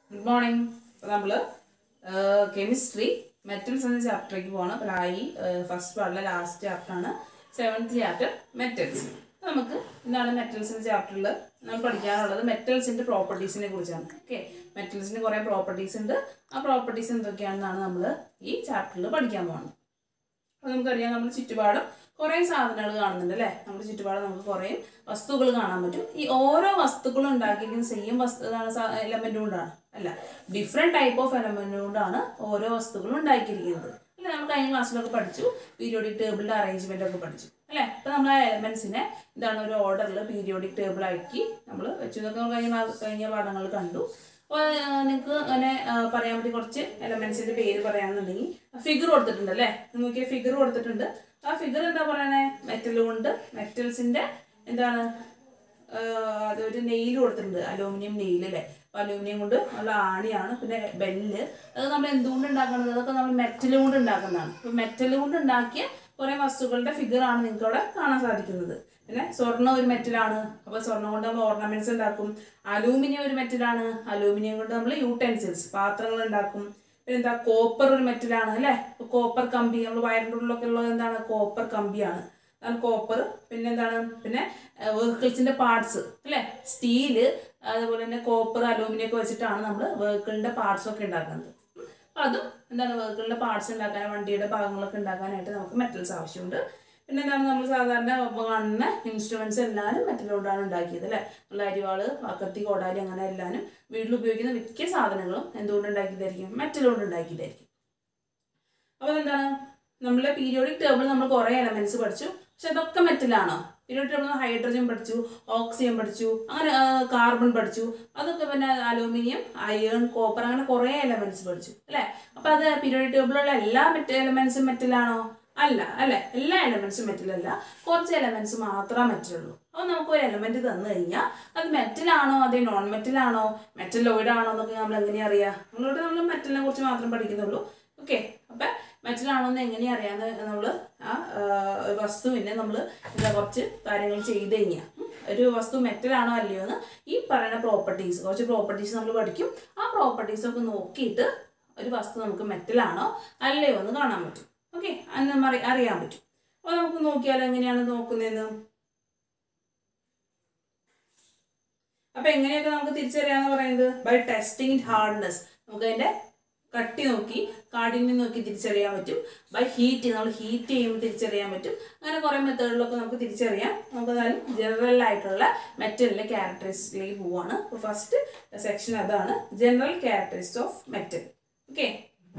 Good morning അപ്പോൾ നമ്മൾ chemistry metals എന്ന ചാപ്റ്ററിലേക്ക് പോകണം അപ്പോൾ ഈ ഫസ്റ്റ് പാർട്ടിലെ ലാസ്റ്റ് ചാപ്റ്ററാണ് സെവൻത്ത് ചാപ്റ്റർ മെറ്റൽസ് നമുക്ക് എന്താണ് മെറ്റൽസ് എന്ന ചാപ്റ്ററിൽ നമ്മൾ പഠിക്കാനുള്ളത് മെറ്റൽസിൻ്റെ പ്രോപ്പർട്ടീസിനെ കുറിച്ചാണ് ഓക്കെ മെറ്റൽസിന് കുറേ പ്രോപ്പർട്ടീസ് ഉണ്ട് ആ പ്രോപ്പർട്ടീസ് എന്തൊക്കെയാണെന്നാണ് നമ്മൾ ഈ ചാപ്റ്ററിൽ പഠിക്കാൻ പോകുന്നത് അപ്പോൾ നമുക്കറിയാം നമ്മുടെ ചുറ്റുപാടും കുറേ സാധനങ്ങൾ കാണുന്നുണ്ട് അല്ലേ നമ്മുടെ ചുറ്റുപാടും നമുക്ക് കുറേ വസ്തുക്കൾ കാണാൻ പറ്റും ഈ ഓരോ വസ്തുക്കളും ഉണ്ടാക്കിയിരിക്കുന്ന സെയിം വസ്തു എലമെന്റ് കൊണ്ടാണ് അല്ല ഡിഫറെൻറ്റ് ടൈപ്പ് ഓഫ് എലമെന്റ് കൊണ്ടാണ് ഓരോ വസ്തുക്കളും ഉണ്ടാക്കിയിരിക്കുന്നത് അല്ലേ നമ്മൾ കഴിഞ്ഞ ക്ലാസ്സിലൊക്കെ പഠിച്ചു പീരിയോഡിക് ടേബിളിൻ്റെ അറേഞ്ച്മെന്റ് ഒക്കെ പഠിച്ചു അല്ലേ അപ്പോൾ നമ്മൾ ആ എലമെന്റ്സിനെ എന്താണ് ഒരു ഓർഡറിൽ പീരിയോഡിക് ടേബിൾ ആക്കി നമ്മൾ വെച്ചു ഇതൊക്കെ നമ്മൾ കഴിഞ്ഞ ക്ലാസ്- കഴിഞ്ഞ പാഠങ്ങൾ കണ്ടു അപ്പോൾ നിങ്ങൾക്ക് അങ്ങനെ ആ, പറയാൻ പറ്റി കുറച്ച് എലമെന്റ്സിന്റെ പേര് പറയാണെന്നുണ്ടെങ്കിൽ ഫിഗർ കൊടുത്തിട്ടുണ്ട് അല്ലേ നോക്കിയ ഫിഗർ കൊടുത്തിട്ടുണ്ട് ആ ഫിഗർ എന്താ പറയണേ മെറ്റൽ കൊണ്ട് മെറ്റൽസിന്റെ എന്താണ് ആ, അതൊരു നെയിൽ കൊടുത്തിട്ടുണ്ട് അലൂമിനിയം നെയിൽ അല്ലേ അപ്പോൾ അലൂമിനിയം കൊണ്ട് ഉള്ള ആണിയാണ് പിന്നെ ബെല്ല് അത് നമ്മൾ എന്തുകൊണ്ട് ഉണ്ടാക്കുന്നത് അതൊക്കെ നമ്മൾ മെറ്റൽ കൊണ്ട് ഉണ്ടാക്കുന്നതാണ് അപ്പോൾ മെറ്റൽ കൊണ്ട് ഉണ്ടാക്കിയ കുറേ വസ്തുക്കളുടെ ഫിഗറാണ് നിങ്ങൾക്ക് അവിടെ കാണാൻ സാധിക്കുന്നത് പിന്നെ സ്വർണ്ണം ഒരു മെറ്റലാണ് അപ്പോൾ സ്വർണ്ണം കൊണ്ട് നമ്മൾ ഓർണമെന്റ്സ് ഉണ്ടാക്കും അലൂമിനിയം ഒരു മെറ്റലാണ് അലൂമിനിയം കൊണ്ട് നമ്മൾ യൂട്ടൻസിൽസ് പാത്രങ്ങൾ ഉണ്ടാക്കും പിന്നെ എന്താ കോപ്പർ ഒരു മെറ്റലാണ് അല്ലേ കോപ്പർ കമ്പി നമ്മൾ വയറിൻ്റെ ഉള്ളിലൊക്കെ ഉള്ളത് എന്താണ് കോപ്പർ കമ്പിയാണ് അതാണ് കോപ്പർ പിന്നെ എന്താണ് പിന്നെ വെഹിക്കിൾസിന്റെ പാർട്സ് അല്ലേ സ്റ്റീല് അതുപോലെ തന്നെ കോപ്പർ അലൂമിനിയം ഒക്കെ വെച്ചിട്ടാണ് നമ്മൾ വെഹിക്കിളിന്റെ പാർട്സ് ഒക്കെ ഉണ്ടാക്കുന്നത് ഉം. അപ്പൊ അതും എന്താണ് വെഹിക്കിളിന്റെ പാർട്സ് ഉണ്ടാക്കാൻ വണ്ടിയുടെ ഭാഗങ്ങളൊക്കെ ഉണ്ടാക്കാനായിട്ട് നമുക്ക് മെറ്റൽസ് ആവശ്യമുണ്ട് പിന്നെ എന്താണ് നമ്മൾ സാധാരണ കാണുന്ന ഇൻസ്ട്രുമെന്റ്സ് എല്ലാവരും മെറ്റൽ കൊണ്ടാണ് ഉണ്ടാക്കിയത് അല്ലേ നമ്മൾ അരിവാള് കത്തി കോടാലി അങ്ങനെ എല്ലാവരും വീട്ടിൽ ഉപയോഗിക്കുന്ന മിക്ക സാധനങ്ങളും എന്തുകൊണ്ട് ഉണ്ടാക്കിയതായിരിക്കും മെറ്റൽ കൊണ്ട് ഉണ്ടാക്കിയതായിരിക്കും അപ്പോൾ എന്താണ് നമ്മളെ പീരിയോഡിക് ടേബിൾ നമ്മൾ കുറേ എലമെന്റ്സ് പഠിച്ചു പക്ഷെ അതൊക്കെ മെറ്റലാണോ പീരിയോഡിക് ടേബിൾ ഹൈഡ്രജൻ പഠിച്ചു ഓക്സിജൻ പഠിച്ചു അങ്ങനെ കാർബൺ പഠിച്ചു അതൊക്കെ പിന്നെ അലൂമിനിയം അയേൺ കോപ്പർ അങ്ങനെ കുറേ എലമെന്റ്സ് പഠിച്ചു അല്ലേ അപ്പോൾ അത് പീരിയോഡിക് ടേബിളിലുള്ള എല്ലാ മെറ്റ എലമെന്റ്സും മെറ്റലാണോ അല്ല അല്ലേ എല്ലാ എലമെന്റ്സും മെറ്റലല്ല കുറച്ച് എലമെന്റ്സ് മാത്രമേ മെറ്റലുള്ളൂ അപ്പോൾ നമുക്ക് ഒരു എലമെന്റ് തന്നു കഴിഞ്ഞാൽ അത് മെറ്റലാണോ അതേ നോൺ മെറ്റലാണോ മെറ്റലോയിഡ് ആണോ എന്നൊക്കെ നമ്മൾ എങ്ങനെയാ അറിയാം നമ്മളോട് നമ്മൾ മെറ്റലിനെ കുറിച്ച് മാത്രം പഠിക്കുന്നുള്ളൂ ഓക്കെ അപ്പം മെറ്റലാണോ എന്ന് എങ്ങനെയാ അറിയാന്ന് നമ്മൾ ആ ആ, ഒരു വസ്തുവിനെ നമ്മൾ എന്താ കുറച്ച് കാര്യങ്ങൾ ചെയ്ത് കഴിഞ്ഞാൽ ഉം, ഒരു വസ്തു മെറ്റലാണോ അല്ലയോ എന്ന് ഈ പറയുന്ന പ്രോപ്പർട്ടീസ് കുറച്ച് പ്രോപ്പർട്ടീസ് നമ്മൾ പഠിക്കും ആ പ്രോപ്പർട്ടീസ് ഒക്കെ നോക്കിയിട്ട് ഒരു വസ്തു നമുക്ക് മെറ്റലാണോ അല്ലയോ എന്ന് കാണാൻ പറ്റും ഓക്കെ അന്ന് നമ്മ അറി- അറിയാൻ പറ്റും അപ്പോൾ നമുക്ക് നോക്കിയാലോ എങ്ങനെയാണ് നോക്കുന്നതെന്ന് അപ്പൊ എങ്ങനെയൊക്കെ നമുക്ക് തിരിച്ചറിയാന്ന് പറയുന്നത് ബൈ ടെസ്റ്റിംഗ് ഹാർഡ്നെസ് നമുക്ക് അതിന്റെ കട്ടി നോക്കി കാഠിന്യം നോക്കി തിരിച്ചറിയാൻ പറ്റും ബൈ ഹീറ്റ് നമ്മൾ ഹീറ്റ് ചെയ്യുമ്പോൾ തിരിച്ചറിയാൻ പറ്റും അങ്ങനെ കുറേ മെത്തേഡിലൊക്കെ നമുക്ക് തിരിച്ചറിയാം നമുക്ക് എന്നാലും ജനറൽ ആയിട്ടുള്ള മെറ്റലിന്റെ ക്യാരക്ടറിസ്റ്റിലേക്ക് പോവാണ് അപ്പോൾ ഫസ്റ്റ് സെക്ഷൻ അതാണ് general characteristics of metal okay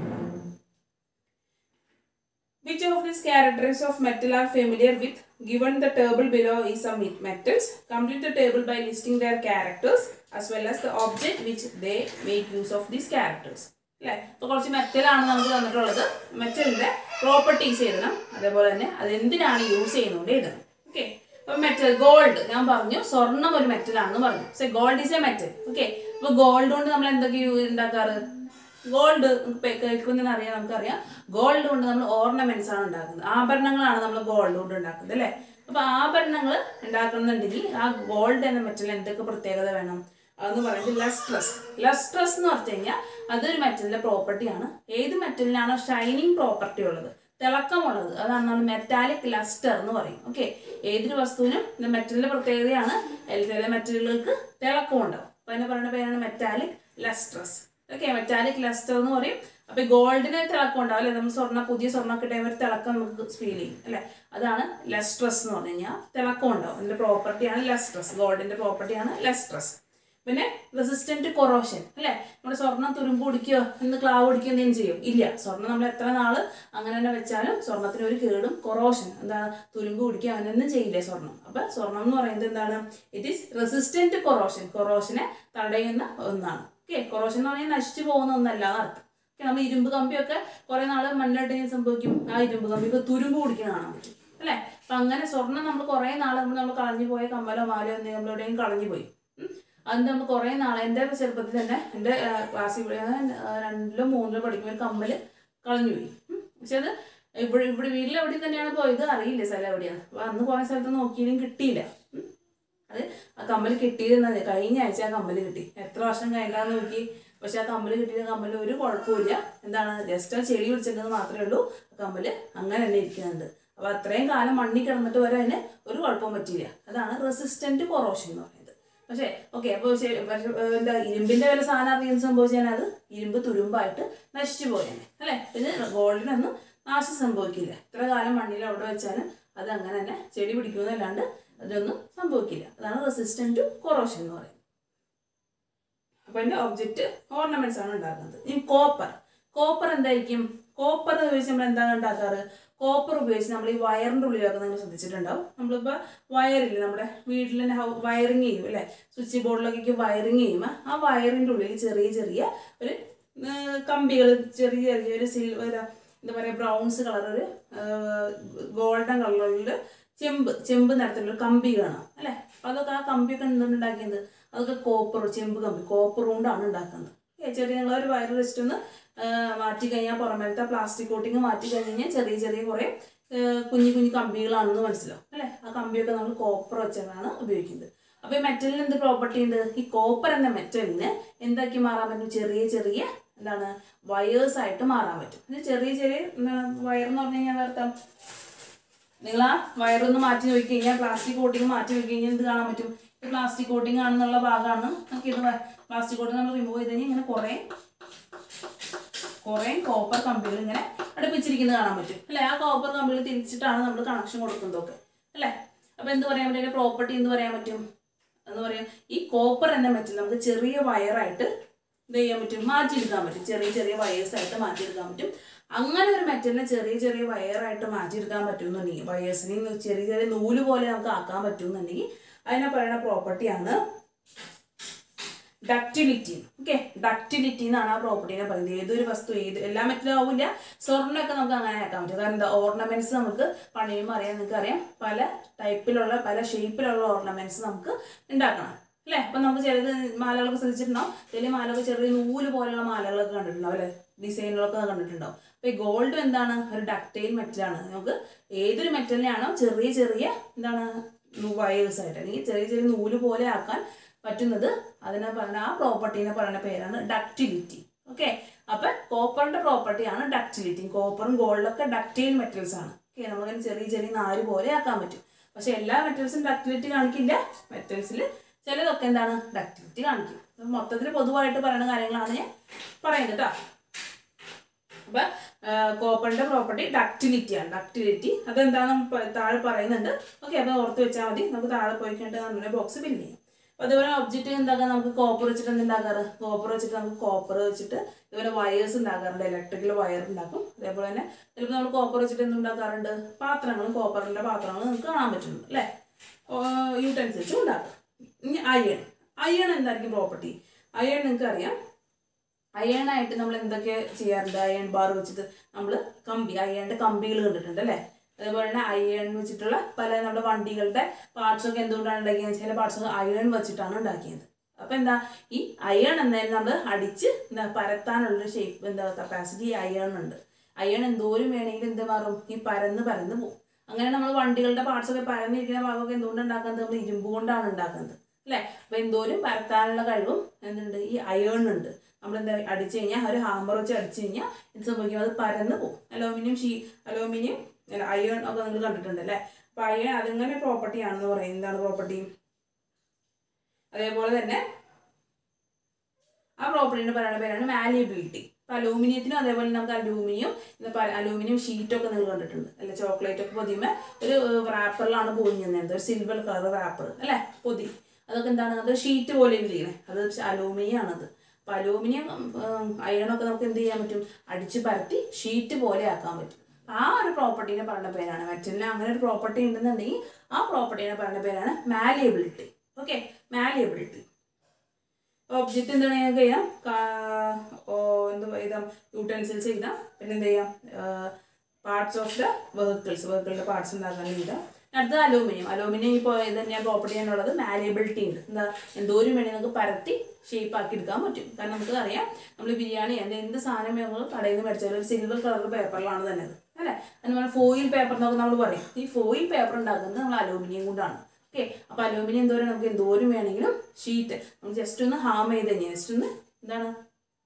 Which of these characteristics of metal are familiar with? Given the table below is some met- metals. Complete the table by listing their characters as well as the object which they make use of these characters. അല്ലേ ഇപ്പോൾ കുറച്ച് മെറ്റലാണ് നമുക്ക് തന്നിട്ടുള്ളത് മെറ്റലിന്റെ properties എഴുതണം അതേപോലെ തന്നെ അത് എന്തിനാണ് യൂസ് ചെയ്യുന്നുണ്ട് എഴുതണം ഓക്കെ അപ്പൊ മെറ്റൽ ഗോൾഡ് ഞാൻ പറഞ്ഞു സ്വർണം ഒരു മെറ്റലാണെന്ന് പറഞ്ഞു so gold is a metal okay അപ്പൊ ഗോൾഡ് കൊണ്ട് നമ്മൾ എന്തൊക്കെ യൂ- ഉണ്ടാക്കാറ് ഗോൾഡ് കേൾക്കുന്നതിന് അറിയാം നമുക്കറിയാം ഗോൾഡ് കൊണ്ട് നമ്മൾ ഓർണമെന്റ്സ് ആണ് ഉണ്ടാക്കുന്നത് ആഭരണങ്ങളാണ് നമ്മൾ ഗോൾഡ് കൊണ്ട് ഉണ്ടാക്കുന്നത് അല്ലേ അപ്പൊ ആഭരണങ്ങൾ ഉണ്ടാക്കുന്നുണ്ടെങ്കിൽ ആ ഗോൾഡ് എന്ന മെറ്റൽ എന്തൊക്കെ പ്രത്യേകത വേണം അതെന്ന് പറയുന്നത് ലസ്ട്രസ് ലസ്ട്രസ് എന്ന് പറഞ്ഞു കഴിഞ്ഞാൽ അതൊരു മെറ്റലിന്റെ പ്രോപ്പർട്ടിയാണ് ഏത് മെറ്റലിനാണോ ഷൈനിങ് പ്രോപ്പർട്ടി ഉള്ളത് തിളക്കമുള്ളത് അതാണ് നമ്മൾ മെറ്റാലിക് ലസ്റ്റർ എന്ന് പറയും ഓക്കെ ഏതൊരു വസ്തുവിനും ഇത് മെറ്റലിന്റെ പ്രത്യേകതയാണ് ചില മെറ്റലുകൾക്ക് തിളക്കം ഉണ്ടാവും അപ്പൊ അതിനെ പറയുന്ന പേരാണ് metallic lustrous okay metallic lustre എന്ന് പറയും അപ്പൊ ഗോൾഡിന് തിളക്കം ഉണ്ടാവും അല്ലെ നമ്മൾ സ്വർണ്ണ പുതിയ സ്വർണ്ണ കിട്ടുമ്പോൾ ഒരു തിളക്കം നമുക്ക് ഫീൽ ചെയ്യും അല്ലെ അതാണ് ലസ്ട്രസ് എന്ന് പറഞ്ഞു കഴിഞ്ഞാൽ തിളക്കം ഉണ്ടാവും അതിന്റെ പ്രോപ്പർട്ടിയാണ് ലസ്ട്രസ് ഗോൾഡിന്റെ പ്രോപ്പർട്ടിയാണ് ലസ്ട്രസ് പിന്നെ റെസിസ്റ്റന്റ് കൊറോഷൻ അല്ലേ നമ്മുടെ സ്വർണ്ണം തുരുമ്പ് പിടിക്കുകയോ ഇന്ന് ക്ലാവ് പിടിക്കുകയോ എന്തെങ്കിലും ചെയ്യും ഇല്ല സ്വർണ്ണം നമ്മൾ എത്ര നാള് അങ്ങനെ തന്നെ വെച്ചാലും സ്വർണ്ണത്തിന് ഒരു കേടും കൊറോഷൻ എന്താണ് തുരുമ്പ് പിടിക്കുക അങ്ങനെയൊന്നും ചെയ്യില്ല സ്വർണ്ണം അപ്പൊ സ്വർണ്ണം എന്ന് പറയുന്നത് എന്താണ് ഇറ്റ് ഈസ് റെസിസ്റ്റന്റ് കൊറോഷൻ കൊറോഷനെ തടയുന്ന ഒന്നാണ് ഓക്കെ കൊറോഷൻ എന്ന് പറഞ്ഞാൽ നശിച്ചു പോകുന്ന ഒന്നല്ല എന്നർത്ഥം ഓക്കെ നമ്മൾ ഇരുമ്പ് കമ്പിയൊക്കെ കുറെ നാള് മണ്ണിട്ട് സംഭവിക്കും ആ ഇരുമ്പ് കമ്പിയൊക്കെ തുരുമ്പ് പിടിക്കുന്ന കാണാൻ പറ്റും അല്ലേ അപ്പൊ അങ്ങനെ സ്വർണ്ണം നമ്മൾ കുറെ നാൾ നമ്മൾ നമ്മൾ കളഞ്ഞു പോയ കമ്മലോ മാലോ എന്തെങ്കിലും നമ്മൾ എവിടെയും കളഞ്ഞു പോയി ഉം. അത് നമ്മൾ കുറേ നാളെ എൻ്റെ ചെറുപ്പത്തിൽ തന്നെ എൻ്റെ ക്ലാസ്സിൽ രണ്ടിലോ മൂന്നിലോ പഠിക്കുമ്പോൾ ഒരു കമ്മൽ കളഞ്ഞു പോയി ഉം. പക്ഷെ അത് ഇവിടെ ഇവിടെ വീട്ടിൽ എവിടെ തന്നെയാണ് പോയത് അറിയില്ല സ്ഥലം എവിടെയാണ് അപ്പോൾ അന്ന് കുറേ സ്ഥലത്ത് നോക്കിയാലും കിട്ടിയില്ല ഉം. അത് ആ കമ്മൽ കിട്ടിയിരുന്നത് കഴിഞ്ഞ ആഴ്ച ആ കമ്മൽ കിട്ടി എത്ര വർഷം കഴിഞ്ഞാന്ന് നോക്കി പക്ഷെ ആ കമ്മൽ കിട്ടിയ കമ്മൽ ഒരു കുഴപ്പമില്ല എന്താണ് ജസ്റ്റ് ആ ചെടി പിടിച്ചിട്ടുണ്ടെന്ന് മാത്രമേ ഉള്ളൂ ആ കമ്മൽ അങ്ങനെ തന്നെ ഇരിക്കുന്നുണ്ട് അപ്പോൾ അത്രയും കാലം മണ്ണി കിടന്നിട്ട് വരെ അതിന് ഒരു കുഴപ്പവും പറ്റിയില്ല അതാണ് റെസിസ്റ്റന്റ് കൊറോഷൻ എന്ന് പറയുന്നത് പക്ഷേ ഓക്കെ അപ്പോൾ എന്താ ഇരുമ്പിന്റെ വില സാധനം അറിയുന്ന സംഭവിച്ചാൽ അത് ഇരുമ്പ് തുരുമ്പായിട്ട് നശിച്ചു പോയേനെ അല്ലേ പിന്നെ ഗോൾഡിനൊന്നും നാശം സംഭവിക്കില്ല ഇത്ര കാലം മണ്ണിൽ അവിടെ വെച്ചാലും അത് അങ്ങനെ തന്നെ ചെടി പിടിക്കുന്നതല്ലാണ്ട് അതിനൊന്നും സംഭവിക്കില്ല അതാണ് റെസിസ്റ്റന്റ് ടു കൊറോഷൻ എന്ന് പറയുന്നത് അപ്പോൾ അതിന്റെ ഒബ്ജക്റ്റ് ഓർണമെന്റ്സ് ആണ് ഉണ്ടാക്കുന്നത് ഇനി കോപ്പർ കോപ്പർ എന്തായിരിക്കും കോപ്പർ ഉപയോഗിച്ച് നമ്മൾ എന്താണ് ഉണ്ടാക്കാറ് കോപ്പർ ഉപയോഗിച്ച് നമ്മൾ ഈ വയറിന്റെ ഉള്ളിലൊക്കെ നിങ്ങൾ ശ്രദ്ധിച്ചിട്ടുണ്ടാവും നമ്മളിപ്പോൾ വയറില്ലേ നമ്മുടെ വീട്ടിൽ തന്നെ വയറിങ് ചെയ്യും അല്ലേ സ്വിച്ച് ബോർഡിലൊക്കെ വയറിങ് ചെയ്യുമ്പോൾ ആ വയറിന്റെ ഉള്ളിൽ ചെറിയ ചെറിയ ഒരു കമ്പികൾ ചെറിയ ചെറിയ ഒരു സിൽവർ എന്താ പറയുക ബ്രൗൺസ് കളർ ഒരു ഗോൾഡൻ കളറിൽ ചെമ്പ് ചെമ്പ് നിറത്തിലുള്ള കമ്പി കാണാം അല്ലേ അപ്പോൾ അതൊക്കെ ആ കമ്പിയൊക്കെ എന്തുണ്ടാക്കിയത് അതൊക്കെ കോപ്പർ ചെമ്പ് കമ്പി കോപ്പർ കൊണ്ടാണ് ഉണ്ടാക്കുന്നത് ഏ, ചെറിയ നിങ്ങളൊരു വയർ ജസ്റ്റ് ഒന്ന് മാറ്റി കഴിഞ്ഞാൽ പുറമേലത്തെ പ്ലാസ്റ്റിക് കോട്ടിങ് മാറ്റി കഴിഞ്ഞ് കഴിഞ്ഞാൽ ചെറിയ ചെറിയ കുറേ ആ, കുഞ്ഞു കുഞ്ഞു കമ്പികളാണെന്ന് മനസ്സിലാവും അല്ലേ ആ കമ്പിയൊക്കെ നമ്മൾ കോപ്പർ വെച്ചാണ് ഉപയോഗിക്കുന്നത് അപ്പോൾ ഈ മെറ്റലിന് എന്ത് പ്രോപ്പർട്ടി ഉണ്ട് ഈ കോപ്പർ എന്ന മെറ്റലിന് എന്താക്കി മാറാൻ പറ്റും ചെറിയ ചെറിയ എന്താണ് വയേഴ്സ് ആയിട്ട് മാറാൻ പറ്റും ഇത് ചെറിയ ചെറിയ വയർ എന്ന് പറഞ്ഞു കഴിഞ്ഞാൽ അർത്ഥം നിങ്ങൾ ആ വയറൊന്ന് മാറ്റി നോക്കി കഴിഞ്ഞാൽ പ്ലാസ്റ്റിക് കോട്ടിങ് മാറ്റി നോക്കി കഴിഞ്ഞാൽ എന്ത് കാണാൻ പറ്റും ഈ പ്ലാസ്റ്റിക് കോട്ടിങ് ആണെന്നുള്ള ഭാഗമാണ് നമുക്ക് ഇത് പ്ലാസ്റ്റിക് കോട്ടിങ് നമ്മൾ റിമൂവ് ചെയ്ത് കഴിഞ്ഞാൽ ഇങ്ങനെ കുറേ കുറേ കോപ്പർ കമ്പികൾ ഇങ്ങനെ അടുപ്പിച്ചിരിക്കുന്നത് കാണാൻ പറ്റും അല്ലേ ആ കോപ്പർ കമ്പികൾ തിരിച്ചിട്ടാണ് നമ്മൾ കണക്ഷൻ കൊടുക്കുന്നതൊക്കെ അല്ലേ അപ്പൊ എന്ത് പറയാൻ പറ്റും അതിന്റെ പ്രോപ്പർട്ടി എന്ത് പറയാൻ പറ്റും എന്ന് പറയാം ഈ കോപ്പർ എന്ന മെറ്റൽ നമുക്ക് ചെറിയ വയറായിട്ട് എന്ത് ചെയ്യാൻ പറ്റും മാറ്റിയെടുക്കാൻ പറ്റും ചെറിയ ചെറിയ വയേഴ്സ് ആയിട്ട് മാറ്റിയെടുക്കാൻ പറ്റും അങ്ങനെ ഒരു മെറ്റലിനെ ചെറിയ ചെറിയ വയറായിട്ട് മാറ്റിയെടുക്കാൻ പറ്റുമെന്നുണ്ടെങ്കിൽ വയേഴ്സിനെ ചെറിയ ചെറിയ നൂല് പോലെ നമുക്ക് ആക്കാൻ പറ്റുമെന്നുണ്ടെങ്കിൽ അതിനെ പറയുന്ന പ്രോപ്പർട്ടിയാണ് ഡക്റ്റിലിറ്റി ഓക്കെ ഡക്റ്റിലിറ്റി എന്നാണ് ആ പ്രോപ്പർട്ടിനെ പറയുന്നത് ഏതൊരു വസ്തു ഏത് എല്ലാ മെറ്റലും ആവില്ല സ്വർണ്ണമൊക്കെ നമുക്ക് അങ്ങനെ ആക്കാൻ പറ്റും കാരണം എന്താ ഓർണമെന്റ്സ് നമുക്ക് പണിയുമ്പോൾ അറിയാം നിങ്ങൾക്ക് അറിയാം പല ടൈപ്പിലുള്ള പല ഷേപ്പിലുള്ള ഓർണമെന്റ്സ് നമുക്ക് ഉണ്ടാക്കണം അല്ലേ അപ്പം നമുക്ക് ചിലത് മാലകളൊക്കെ ശ്രദ്ധിച്ചിട്ടുണ്ടാവും ചില മാലകൾ ചെറിയ നൂല് പോലെയുള്ള മാലകളൊക്കെ കണ്ടിട്ടുണ്ടാവും അല്ലേ ഡിസൈനുകളൊക്കെ കണ്ടിട്ടുണ്ടാവും അപ്പോൾ ഈ ഗോൾഡ് എന്താണ് ഒരു ഡക്റ്റൈൽ മെറ്റലാണ് നമുക്ക് ഏതൊരു മെറ്റലിനെയാണോ ചെറിയ ചെറിയ എന്താണ് വയേഴ്സ് ആയിട്ട് അല്ലെങ്കിൽ ചെറിയ ചെറിയ നൂല് പോലെ ആക്കാൻ പറ്റുന്നത് അതിനെ പറയുന്ന ആ പ്രോപ്പർട്ടീനെ പറയുന്ന പേരാണ് ഡക്റ്റിലിറ്റി ഓക്കെ അപ്പൊ കോപ്പറിന്റെ പ്രോപ്പർട്ടിയാണ് ഡക്റ്റിലിറ്റി കോപ്പറും ഗോൾഡൊക്കെ ഡക്റ്റൈൽ മെറ്റൽസ് ആണ് ഓക്കെ നമുക്കതിന് ചെറിയ ചെറിയ നാല് പോലെ ആക്കാൻ പറ്റും പക്ഷെ എല്ലാ മെറ്റൽസും ഡക്റ്റിലിറ്റി കാണിക്കില്ല മെറ്റൽസിൽ ചിലതൊക്കെ എന്താണ് ഡക്റ്റിലിറ്റി കാണിക്കും മൊത്തത്തിൽ പൊതുവായിട്ട് പറയുന്ന കാര്യങ്ങളാണ് ഞാൻ പറയുന്നത് കേട്ടോ അപ്പൊ കോപ്പറിന്റെ പ്രോപ്പർട്ടി ഡക്റ്റിലിറ്റി ആണ് ഡക്റ്റിലിറ്റി അതെന്താണെന്ന് പ- താഴെ പറയുന്നുണ്ട് ഓക്കെ അപ്പൊ ഓർത്ത് വെച്ചാൽ മതി നമുക്ക് താഴെ പോയി കഴിഞ്ഞിട്ട് നമ്മുടെ ബോക്സ് ഫില്ല് ചെയ്യാം അപ്പൊ അതുപോലെ ഒബ്ജക്റ്റ് എന്താക്കാം നമുക്ക് കോപ്പർ വെച്ചിട്ട് എന്ത് ഉണ്ടാക്കാറ് കോപ്പർ വെച്ചിട്ട് നമുക്ക് കോപ്പർ വെച്ചിട്ട് ഇതുപോലെ വയേഴ്സ് ഉണ്ടാക്കാറുണ്ട് ഇലക്ട്രിക്കൽ വയർ ഉണ്ടാക്കും അതേപോലെ തന്നെ ചിലപ്പോൾ നമ്മൾ കോപ്പർ വെച്ചിട്ട് എന്ത് ഉണ്ടാക്കാറുണ്ട് പാത്രങ്ങളും കോപ്പറിന്റെ പാത്രങ്ങളും നമുക്ക് കാണാൻ പറ്റുന്നുണ്ട് അല്ലേ യൂട്ടൻസിൽസും ഉണ്ടാക്കും ഇനി അയൺ അയൺ എന്തായിരിക്കും പ്രോപ്പർട്ടി അയൺ നിങ്ങൾക്ക് അറിയാം അയണായിട്ട് നമ്മൾ എന്തൊക്കെ ചെയ്യാറുണ്ട് അയൺ ബാർ വെച്ചിട്ട് നമ്മൾ കമ്പി അയണിന്റെ കമ്പികൾ കണ്ടിട്ടുണ്ട് അല്ലേ അതേപോലെ തന്നെ അയൺ വെച്ചിട്ടുള്ള പല നമ്മുടെ വണ്ടികളുടെ പാർട്സ് ഒക്കെ എന്തുകൊണ്ടാണ് ഉണ്ടാക്കിയത് ചില പാർട്സ് ഒക്കെ അയൺ വെച്ചിട്ടാണ് ഉണ്ടാക്കിയത് അപ്പൊ എന്താ ഈ അയൺ എന്തായാലും നമ്മൾ അടിച്ച് എന്താ പരത്താനുള്ള ഷേപ്പ് എന്താ കപ്പാസിറ്റി അയൺ ഉണ്ട് അയൺ എന്തോരം വേണമെങ്കിലും എന്ത് മാറും ഈ പരന്ന് പരന്ന് പോകും അങ്ങനെ നമ്മൾ വണ്ടികളുടെ പാർട്സ് ഒക്കെ പരന്നിരിക്കുന്ന ഭാഗമൊക്കെ എന്തുകൊണ്ട് ഉണ്ടാക്കുന്നത് നമ്മൾ ഇരുമ്പ് കൊണ്ടാണ് ഉണ്ടാക്കുന്നത് അല്ലേ അപ്പൊ എന്തോരം പരത്താനുള്ള കഴിവും എന്തുണ്ട് ഈ അയേൺ ഉണ്ട് നമ്മൾ എന്താ അടിച്ചു കഴിഞ്ഞാൽ ഒരു ഹാമർ വെച്ച് അടിച്ചു കഴിഞ്ഞാൽ എന്ത് സംഭവിക്കും അത് പരന്ന് പോകും അലൂമിനിയം ഷീ അലൂമിനിയം അല്ല അയേൺ ഒക്കെ നിങ്ങൾ കണ്ടിട്ടുണ്ട് അല്ലേ അപ്പൊ അയേൺ അതിങ്ങനെ പ്രോപ്പർട്ടി ആണെന്ന് പറയും എന്താണ് പ്രോപ്പർട്ടി അതേപോലെ തന്നെ ആ പ്രോപ്പർട്ടിന്റെ പറയുന്ന പേരാണ് മാലിയബിലിറ്റി ഇപ്പൊ അലൂമിനിയത്തിനും അതേപോലെ നമുക്ക് അലൂമിനിയം അലൂമിനിയം ഷീറ്റൊക്കെ നിങ്ങൾ കണ്ടിട്ടുണ്ട് അല്ലെ ചോക്ലേറ്റ് ഒക്കെ പൊതിയുമ്പോൾ ഒരു റാപ്പറിലാണ് പൊതിഞ്ഞത് ഒരു സിൽവർ കളർ റാപ്പർ അല്ലെ പൊതി അതൊക്കെ എന്താണ് അത് ഷീറ്റ് പോലെ ഇരിക്കണേ അത് അലൂമിനിയം ആണത് അപ്പൊ അലൂമിനിയം അയണൊക്കെ നമുക്ക് എന്ത് ചെയ്യാൻ പറ്റും അടിച്ച് പരത്തി ഷീറ്റ് പോലെ ആക്കാൻ പറ്റും ആ ഒരു പ്രോപ്പർട്ടീനെ പറയുന്ന പേരാണ് മെറ്റലിന് അങ്ങനെ ഒരു പ്രോപ്പർട്ടി ഉണ്ടെന്നുണ്ടെങ്കിൽ ആ പ്രോപ്പർട്ടീനെ പറയുന്ന പേരാണ് മാലിയബിലിറ്റി ഓക്കെ മാലിയബിലിറ്റി ഒബ്ജക്റ്റ് എന്താണ് ഞങ്ങൾക്ക് ചെയ്യാം കാ- ഓ, എന്ത് എഴുതാം യൂട്ടൻസിൽസ് എഴുതാം പിന്നെ എന്ത് ചെയ്യാം പാർട്സ് ഓഫ് ദ വെഹിക്കിൾസ് വെഹിക്കിളിന്റെ പാർട്സ് ഉണ്ടാക്കാൻ എഴുതാം അടുത്തത് അലൂമിനിയം അലൂമിനിയം ഇപ്പോൾ ഇത് തന്നെയാണ് പ്രോപ്പർട്ടി ആണുള്ളത് മാലിയബിലിറ്റി ഉണ്ട് എന്താ എന്തോരം വേണമെങ്കിൽ നമുക്ക് പരത്തി ഷേപ്പ് ആക്കി എടുക്കാൻ പറ്റും കാരണം നമുക്ക് അറിയാം നമ്മൾ ബിരിയാണി എന്ത് എന്ത് സാധനം നമ്മൾ കടയിൽ നിന്ന് മേടിച്ചാലും ഒരു സിൽവർ കളർ പേപ്പറിലാണ് തന്നെ അത് അല്ലേ അതിന് പറഞ്ഞാൽ ഫോയിൽ പേപ്പർ എന്നൊക്കെ നമ്മൾ പറയും ഈ ഫോയിൽ പേപ്പർ ഉണ്ടാക്കുന്നത് നമ്മൾ അലൂമിനിയം കൊണ്ടാണ് ഓക്കെ അപ്പൊ അലൂമിനിയം എന്തോരം നമുക്ക് എന്തോരം വേണമെങ്കിലും ഷീറ്റ് നമുക്ക് ജസ്റ്റ് ഒന്ന് ഹാം ചെയ്ത് കഴിഞ്ഞാൽ ജസ്റ്റ് ഒന്ന് എന്താണ്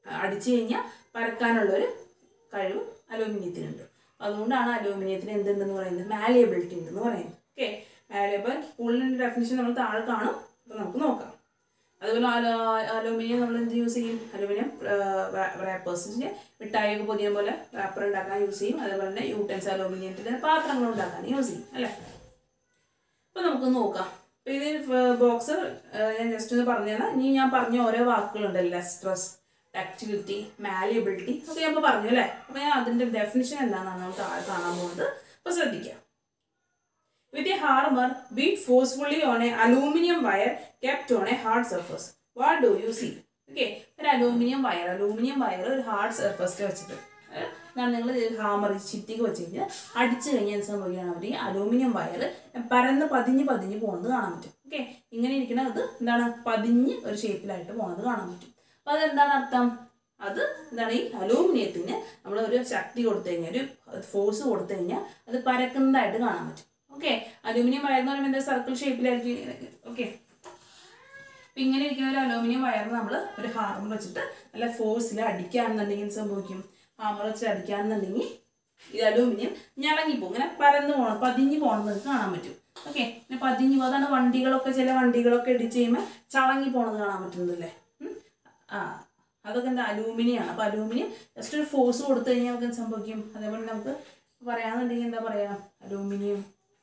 അടിച്ചു കഴിഞ്ഞാൽ പരക്കാനുള്ളൊരു കഴിവ് അലൂമിനിയത്തിനുണ്ട് അതുകൊണ്ടാണ് അലൂമിനിയത്തിന് എന്തുണ്ടെന്ന് പറയുന്നത് മാലിയബിലിറ്റി ഉണ്ടെന്ന് പറയുന്നത് ഓക്കെ മാലിയബിൾ കൂടുതലിൻ്റെ ഡെഫിനിഷൻ നമ്മൾ താഴെ കാണും അപ്പോൾ നമുക്ക് നോക്കാം അതുപോലെ അലൂമിനിയം നമ്മൾ എന്ത് യൂസ് ചെയ്യും അലൂമിനിയം റാപ്പേഴ്സിൻ്റെ മിഠായിയൊക്കെ പൊതിയ പോലെ റാപ്പർ ഉണ്ടാക്കാൻ യൂസ് ചെയ്യും അതേപോലെ തന്നെ യൂട്ടൻസ് അലൂമിനിയത്തിൻ്റെ പാത്രങ്ങൾ ഉണ്ടാക്കാൻ യൂസ് ചെയ്യും അല്ലേ അപ്പോൾ നമുക്ക് നോക്കാം അപ്പോൾ ഇത് ബോക്സ് ഞാൻ ജസ്റ്റ് ഒന്ന് പറഞ്ഞു തരാം ഇനി ഞാൻ പറഞ്ഞ ഓരോ വാക്കുകളുണ്ടല്ലോ സ്ട്രെസ് ഡക്റ്റിലിറ്റി മാലിയബിലിറ്റി ഒക്കെ ഞാൻ ഇപ്പോൾ പറഞ്ഞു അല്ലേ അപ്പോൾ ഞാൻ അതിൻ്റെ ഡെഫിനിഷൻ എന്താണെന്നാണ് നമ്മൾ താഴെ കാണാൻ പോകുന്നത് അപ്പോൾ ശ്രദ്ധിക്കാം With a hammer, beat forcefully on a aluminium wire kept on a hard surface. What do you see? Okay ഒരു അലൂമിനിയം വയർ അലൂമിനിയം വയർ ഒരു ഹാർഡ് സർഫസിൽ വെച്ചിട്ട് എന്താണ് നിങ്ങൾ ഹാമർ ചിറ്റിക്ക് വെച്ച് കഴിഞ്ഞാൽ അടിച്ചു കഴിഞ്ഞാൽ എന്ത് സംഭവിക്കുകയാണ് അവർ ഈ അലൂമിനിയം വയർ പരന്ന് പതിഞ്ഞ് പതിഞ്ഞ് പോകുന്നത് കാണാൻ പറ്റും ഓക്കെ ഇങ്ങനെ ഇരിക്കുന്ന അത് എന്താണ് പതിഞ്ഞ് ഒരു ഷേപ്പിലായിട്ട് പോകുന്നത് കാണാൻ പറ്റും അപ്പോൾ അതെന്താണ് അർത്ഥം അത് എന്താണ് ഈ അലൂമിനിയത്തിന് നമ്മൾ ഒരു ശക്തി കൊടുത്തു കഴിഞ്ഞാൽ ഒരു ഫോഴ്സ് കൊടുത്തു കഴിഞ്ഞാൽ അത് പരക്കുന്നതായിട്ട് കാണാൻ പറ്റും ഓക്കെ അലൂമിനിയം വയർ എന്ന് പറയുമ്പോൾ എന്താ സർക്കിൾ ഷേപ്പിലായിരിക്കും ഓക്കെ അപ്പം ഇങ്ങനെ ഇരിക്കുന്ന ഒരു അലൂമിനിയം വയർ നമ്മൾ ഒരു ഹാമർ വെച്ചിട്ട് നല്ല ഫോഴ്സിൽ അടിക്കുകയാണെന്നുണ്ടെങ്കിൽ എന്ത് സംഭവിക്കും ഹാമർ വെച്ചിട്ട് അടിക്കുകയാണെന്നുണ്ടെങ്കിൽ ഈ അലൂമിനിയം ഞളങ്ങിപ്പോകും ഇങ്ങനെ പരന്ന് പോകണം പതിഞ്ഞ് പോകണം നിങ്ങൾക്ക് കാണാൻ പറ്റും ഓക്കെ പിന്നെ പതിഞ്ഞ് പോകും അതാണ് വണ്ടികളൊക്കെ ചില വണ്ടികളൊക്കെ ഇടിച്ച് കഴിയുമ്പോൾ ചളങ്ങി പോണത് കാണാൻ പറ്റുന്നതല്ലേ ഉം. ആ അതൊക്കെ എന്താ അലൂമിനിയാണ് അപ്പോൾ അലൂമിനിയം ജസ്റ്റ് ഒരു ഫോഴ്സ് കൊടുത്തു കഴിഞ്ഞാൽ നമുക്ക് എന്ത് സംഭവിക്കും അതേപോലെ നമുക്ക് പറയാന്നുണ്ടെങ്കിൽ എന്താ പറയാ അലൂമിനിയം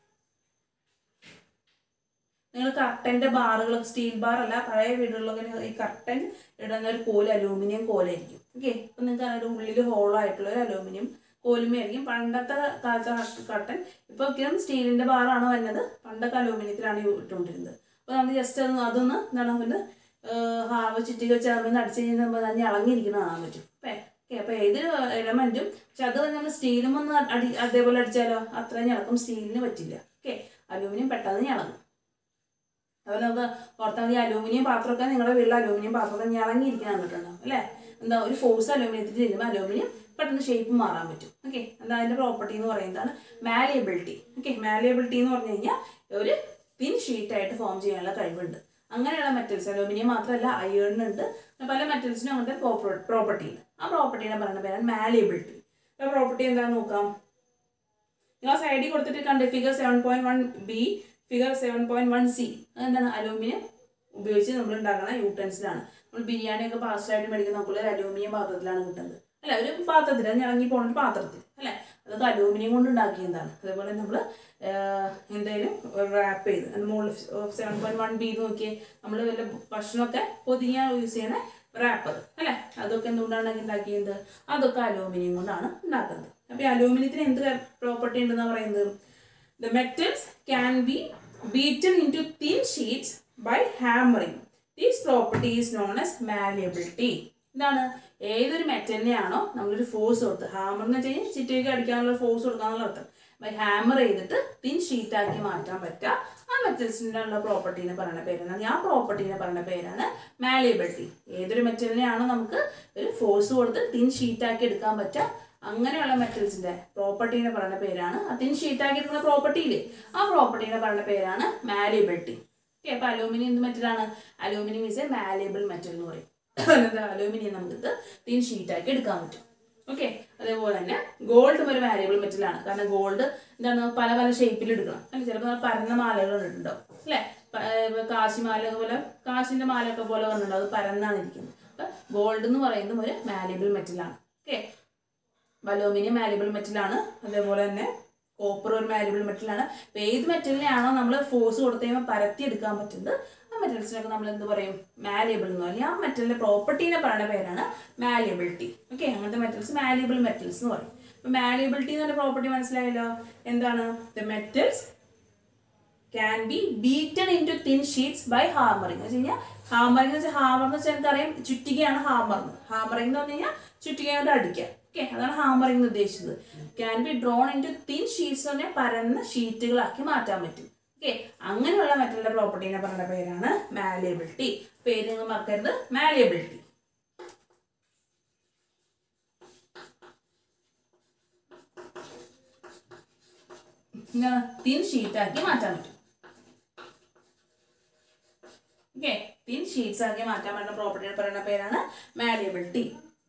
നിങ്ങൾ കർട്ടൻ്റെ ബാറുകളൊക്കെ സ്റ്റീൽ ബാർ അല്ല പഴയ വീടുകളിലൊക്കെ ഈ കർട്ടൻ ഇടുന്ന ഒരു കോല് അലൂമിനിയം കോലായിരിക്കും ഓക്കെ അപ്പം നിങ്ങൾക്ക് അതിൻ്റെ ഉള്ളിൽ ഹോളായിട്ടുള്ള ഒരു അലൂമിനിയം കോലുമയായിരിക്കും പണ്ടത്തെ കാലത്തെ കർട്ടൻ ഇപ്പോൾ ഒക്കെയും സ്റ്റീലിൻ്റെ ബാറാണ് വരുന്നത് പണ്ടൊക്കെ അലൂമിനിയത്തിലാണ് ഇട്ടുകൊണ്ടിരുന്നത് അപ്പോൾ നമ്മൾ ജസ്റ്റ് അത് അതൊന്ന് എന്താണ് പിന്നെ ഹാവ് ചുറ്റിക ചേർന്ന് അടിച്ച് കഴിഞ്ഞാൽ അത് ഇളങ്ങിയിരിക്കുന്ന കാണാൻ പറ്റും ഓക്കെ അപ്പോൾ ഏത് എലമെൻറ്റും പക്ഷെ അത് നമ്മൾ സ്റ്റീലും ഒന്ന് അടി അതേപോലെ അടിച്ചാലോ അത്രയും ഇളക്കം സ്റ്റീലിന് പറ്റില്ല ഓക്കെ അലൂമിനിയം പെട്ടെന്ന് ഇളകും അതുപോലെ നമുക്ക് പുറത്താൽ ഈ അലൂമിനിയം പാത്രമൊക്കെ നിങ്ങളുടെ വീട്ടിൽ അലൂമിനിയം പാത്രമൊക്കെ ഞളങ്ങിയിരിക്കാൻ കണ്ടിട്ടുണ്ടാവും അല്ലേ എന്താ ഒരു ഫോഴ്സ് അലൂമിനിയത്തിൽ ചെല്ലുമ്പോൾ അലൂമിനിയം പെട്ടെന്ന് ഷേപ്പ് മാറാൻ പറ്റും ഓക്കെ എന്താ അതിൻ്റെ പ്രോപ്പർട്ടി എന്ന് പറയുന്നതാണ് മാലിയബിലിറ്റി ഓക്കെ മാലിയബിലിറ്റി എന്ന് പറഞ്ഞു കഴിഞ്ഞാൽ ഒരു തിൻ ഷീറ്റായിട്ട് ഫോം ചെയ്യാനുള്ള കഴിവുണ്ട് അങ്ങനെയുള്ള മെറ്റൽസ് അലൂമിനിയം മാത്രമല്ല അയേണിനുണ്ട് പല മെറ്റൽസിനും അങ്ങനത്തെ പ്രോപ്പർട്ടി ഉണ്ട് ആ പ്രോപ്പർട്ടീനെ പറയുന്ന പേരാണ് മാലിയബിലിറ്റി അപ്പോൾ പ്രോപ്പർട്ടി എന്താണെന്ന് നോക്കാം നിങ്ങൾ സൈഡിൽ കൊടുത്തിട്ട് കണ്ട് figure seven point one B figure seven point one C അതെന്താണ് അലൂമിനിയം ഉപയോഗിച്ച് നമ്മൾ ഉണ്ടാക്കുന്ന യൂട്ടൻസിലാണ് നമ്മൾ ബിരിയാണി ഒക്കെ പാസ്റ്റായിട്ട് മേടിക്കുന്ന നോക്കുമ്പോൾ ഒരു അലൂമിനിയം പാത്രത്തിലാണ് കിട്ടുന്നത് അല്ല ഒരു പാത്രത്തിൽ അത് ഇറങ്ങി പോകുന്ന ഒരു പാത്രത്തിൽ അല്ലേ അതൊക്കെ അലൂമിനിയം കൊണ്ട് ഉണ്ടാക്കിയതാണ് അതേപോലെ നമ്മൾ എന്തെങ്കിലും റാപ്പ് ചെയ്ത് മുകളിൽ സെവൻ പോയിന്റ് വൺ ബി നോക്കി നമ്മൾ വല്ല ഭക്ഷണമൊക്കെ പൊതിയാൻ യൂസ് ചെയ്യണ റാപ്പർ അല്ലേ അതൊക്കെ എന്തുകൊണ്ടാണ് ഉണ്ടാക്കിയത് അതൊക്കെ അലൂമിനിയം കൊണ്ടാണ് ഉണ്ടാക്കുന്നത് അപ്പോൾ ഈ അലൂമിനിയത്തിന് എന്ത് പ്രോപ്പർട്ടി ഉണ്ടെന്നാണ് പറയുന്നത് The metals can be beaten into thin sheets by hammering. This property is known as malleability. ഇതാണ് ഏതൊരു മെറ്റലിനെയാണോ നമ്മളൊരു ഫോഴ്സ് കൊടുത്ത് ഹാമർ എന്ന് വെച്ച് കഴിഞ്ഞാൽ ചിറ്റയ്ക്ക് അടിക്കാനുള്ള ഫോഴ്സ് കൊടുക്കാന്നുള്ള അർത്ഥം ബൈ ഹാമർ ചെയ്തിട്ട് തിൻ ഷീറ്റാക്കി മാറ്റാൻ പറ്റുക ആ മെറ്റൽസിൻ്റെ ഉള്ള പ്രോപ്പർട്ടീനെ പറയുന്ന പേരാണ് ആ പ്രോപ്പർട്ടീനെ പറയുന്ന പേരാണ് മാലിയബിലിറ്റി ഏതൊരു മെറ്റലിനെയാണോ നമുക്ക് ഒരു ഫോഴ്സ് കൊടുത്ത് തിൻ ഷീറ്റാക്കി എടുക്കാൻ പറ്റുക അങ്ങനെയുള്ള മെറ്റൽസിന്റെ പ്രോപ്പർട്ടീനെ പറയുന്ന പേരാണ് അതിന് ഷീറ്റാക്കി എടുക്കുന്ന പ്രോപ്പർട്ടി ഇല്ലേ ആ പ്രോപ്പർട്ടീനെ പറയുന്ന പേരാണ് മാലിയബിലിറ്റി ഓക്കെ അപ്പൊ അലൂമിനിയം എന്ത് മെറ്റലാണ് aluminium is a malleable metal എന്ന് പറയും എന്താ അലൂമിനിയം നമുക്ക് തിൻ ഷീറ്റാക്കി എടുക്കാൻ പറ്റും ഓക്കെ അതേപോലെ തന്നെ ഗോൾഡും ഒരു വാല്യബിൾ മെറ്റലാണ് കാരണം ഗോൾഡ് എന്താണ് പല പല ഷേപ്പിൽ എടുക്കണം അല്ലെ ചിലപ്പോൾ പരന്ന മാലകൾ ഉണ്ടാവും അല്ലേ കാശിമാല പോലെ കാശിന്റെ മാലയൊക്കെ പോലെ വന്നിട്ടുണ്ടാവും അത് പരന്നാണ് ഇരിക്കുന്നത് അപ്പൊ ഗോൾഡ് എന്ന് പറയുന്നത് ഒരു മാലിയബിൾ മെറ്റലാണ് ഓക്കെ അലൂമിനിയം മാലിബിൾ മെറ്റലാണ് അതേപോലെ തന്നെ കോപ്പർ ഒരു മാലിബിൾ മെറ്റലാണ് അപ്പോൾ ഏത് മെറ്റലിനെയാണോ നമ്മൾ ഫോഴ്സ് കൊടുത്തു കഴിയുമ്പോൾ പരത്തി എടുക്കാൻ പറ്റുന്നത് ആ മെറ്റൽസിനൊക്കെ നമ്മൾ എന്ത് പറയും മാലിയബിൾ എന്ന് പറയും ആ മെറ്റലിന്റെ പ്രോപ്പർട്ടീനെ പറയുന്ന പേരാണ് മാലിയബിലിറ്റി ഓക്കെ അങ്ങനത്തെ മെറ്റൽസ് മാലിയബിൾ മെറ്റൽസ് എന്ന് പറയും അപ്പോൾ മാലിയബിലിറ്റി എന്ന് പറഞ്ഞ പ്രോപ്പർട്ടി മനസ്സിലായല്ലോ എന്താണ് the metals can be beaten into thin sheets by hammering എന്ന് വെച്ച് കഴിഞ്ഞാൽ ഹാമറിങ് എന്ന് വെച്ചാൽ ഹാമർ എന്ന് വെച്ചാൽ എനിക്കറിയാം ചുറ്റികയാണ് ഹാമർ ഹാമറിങ് എന്ന് പറഞ്ഞു കഴിഞ്ഞാൽ ചുറ്റിക കൊണ്ട് അടിക്കുക ഓക്കെ അതാണ് ഹാമറിങ് എന്ന് ഉദ്ദേശിച്ചത് can be drawn into thin sheets എന്ന് പറഞ്ഞാൽ പരന്ന ഷീറ്റുകളാക്കി മാറ്റാൻ പറ്റും ഓക്കെ അങ്ങനെയുള്ള മെറ്റലിന്റെ പ്രോപ്പർട്ടീനെ പറയുന്ന പേരാണ് മാലിയബിലിറ്റി പേര് നിങ്ങൾ മറക്കരുത് മാലിയബിലിറ്റി തിൻ ഷീറ്റാക്കി മാറ്റാൻ പറ്റും ഓക്കെ തിൻ ഷീറ്റ്സ് ആക്കി മാറ്റാൻ പറ്റുന്ന പ്രോപ്പർട്ടിനെ പറയുന്ന പേരാണ് മാലിയബിലിറ്റി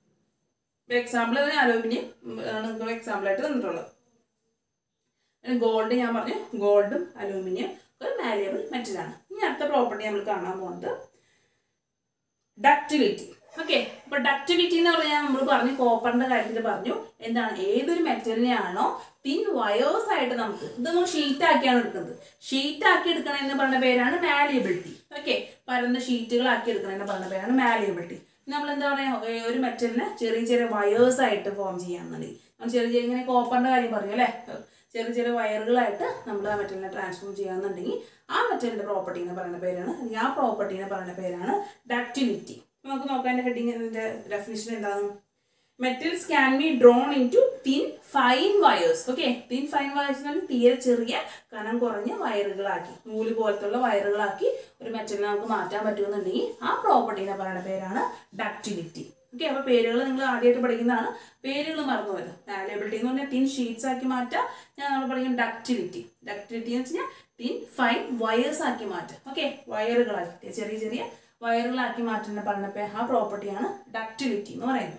ഇപ്പോൾ എക്സാമ്പിൾ അലൂമിനിയം ആണ് നിങ്ങൾക്ക് എക്സാമ്പിളായിട്ട് തന്നിട്ടുള്ളത് പിന്നെ ഗോൾഡ് ഞാൻ പറഞ്ഞു ഗോൾഡും അലൂമിനിയം ഒരു മാലിയബിൾ മെറ്റലാണ് ഇനി അടുത്ത പ്രോപ്പർട്ടി നമ്മൾ കാണാൻ പോകുന്നത് ഡക്റ്റിലിറ്റി ഓക്കെ അപ്പൊ ഡക്റ്റിലിറ്റി എന്ന് പറഞ്ഞാൽ നമ്മൾ പറഞ്ഞു കോപ്പറിന്റെ കാര്യത്തിൽ പറഞ്ഞു എന്താണ് ഏതൊരു മെറ്റലിനെയാണോ തിൻ വയേഴ്സ് ആയിട്ട് നമുക്ക് ഇത് നമ്മൾ ഷീറ്റ് ആക്കിയാണ് എടുക്കുന്നത് ഷീറ്റ് ആക്കി എടുക്കണം എന്ന് പറഞ്ഞ പേരാണ് മാലിയബിലിറ്റി ഓക്കെ പരന്ന ഷീറ്റുകളാക്കി എടുക്കണം എന്ന് പറഞ്ഞ പേരാണ് മാലിയബിലിറ്റി നമ്മൾ എന്താ പറയാ ഏ, ഒരു മെറ്റലിനെ ചെറിയ ചെറിയ വയേഴ്സ് ആയിട്ട് ഫോം ചെയ്യാന്നുണ്ടെങ്കിൽ നമ്മൾ ചെറിയ ചെറിയ ഇങ്ങനെ കോപ്പറിന്റെ കാര്യം പറഞ്ഞു അല്ലേ ചെറിയ ചെറിയ വയറുകളായിട്ട് നമ്മൾ ആ മെറ്റലിനെ ട്രാൻസ്ഫോം ചെയ്യാന്നുണ്ടെങ്കിൽ ആ മെറ്റലിന്റെ പ്രോപ്പർട്ടീനെ പറയുന്ന പേരാണ് അല്ലെങ്കിൽ ആ പ്രോപ്പർട്ടീനെ പറയുന്ന പേരാണ് ഡക്റ്റിലിറ്റി നമുക്ക് നോക്കാം എൻ്റെ ഹെഡിങ്ങിന്റെ ഡെഫിനിഷൻ എന്താണ് metals can be drawn into thin fine wires okay thin fine wires എന്ന് പറഞ്ഞാൽ തീരെ ചെറിയ കനം കുറഞ്ഞ വയറുകളാക്കി നൂല് പോലത്തുള്ള വയറുകളാക്കി ഒരു മെറ്റലിനെ നമുക്ക് മാറ്റാൻ പറ്റുമെന്നുണ്ടെങ്കിൽ ആ പ്രോപ്പർട്ടീനെ പറയുന്ന പേരാണ് ഡക്റ്റിലിറ്റി ഓക്കെ അപ്പോൾ പേരുകൾ നിങ്ങൾ ആദ്യമായിട്ട് പഠിക്കുന്നതാണ് പേരുകൾ മറന്നു പോയത് മാലബിലിറ്റി എന്ന് പറഞ്ഞാൽ തിൻ ഷീറ്റ്സ് ആക്കി മാറ്റാം ഞാൻ നമ്മൾ പറയും ഡക്റ്റിലിറ്റി ഡക്റ്റിലിറ്റി എന്ന് വെച്ച് കഴിഞ്ഞാൽ തിൻ ഫൈൻ വയേഴ്സ് ആക്കി മാറ്റുക ഓക്കെ വയറുകളാക്കി ചെറിയ ചെറിയ വയറുകളാക്കി മാറ്റുന്ന പറഞ്ഞ പേ- ആ പ്രോപ്പർട്ടിയാണ് ഡക്റ്റിലിറ്റി എന്ന് പറയുന്നത്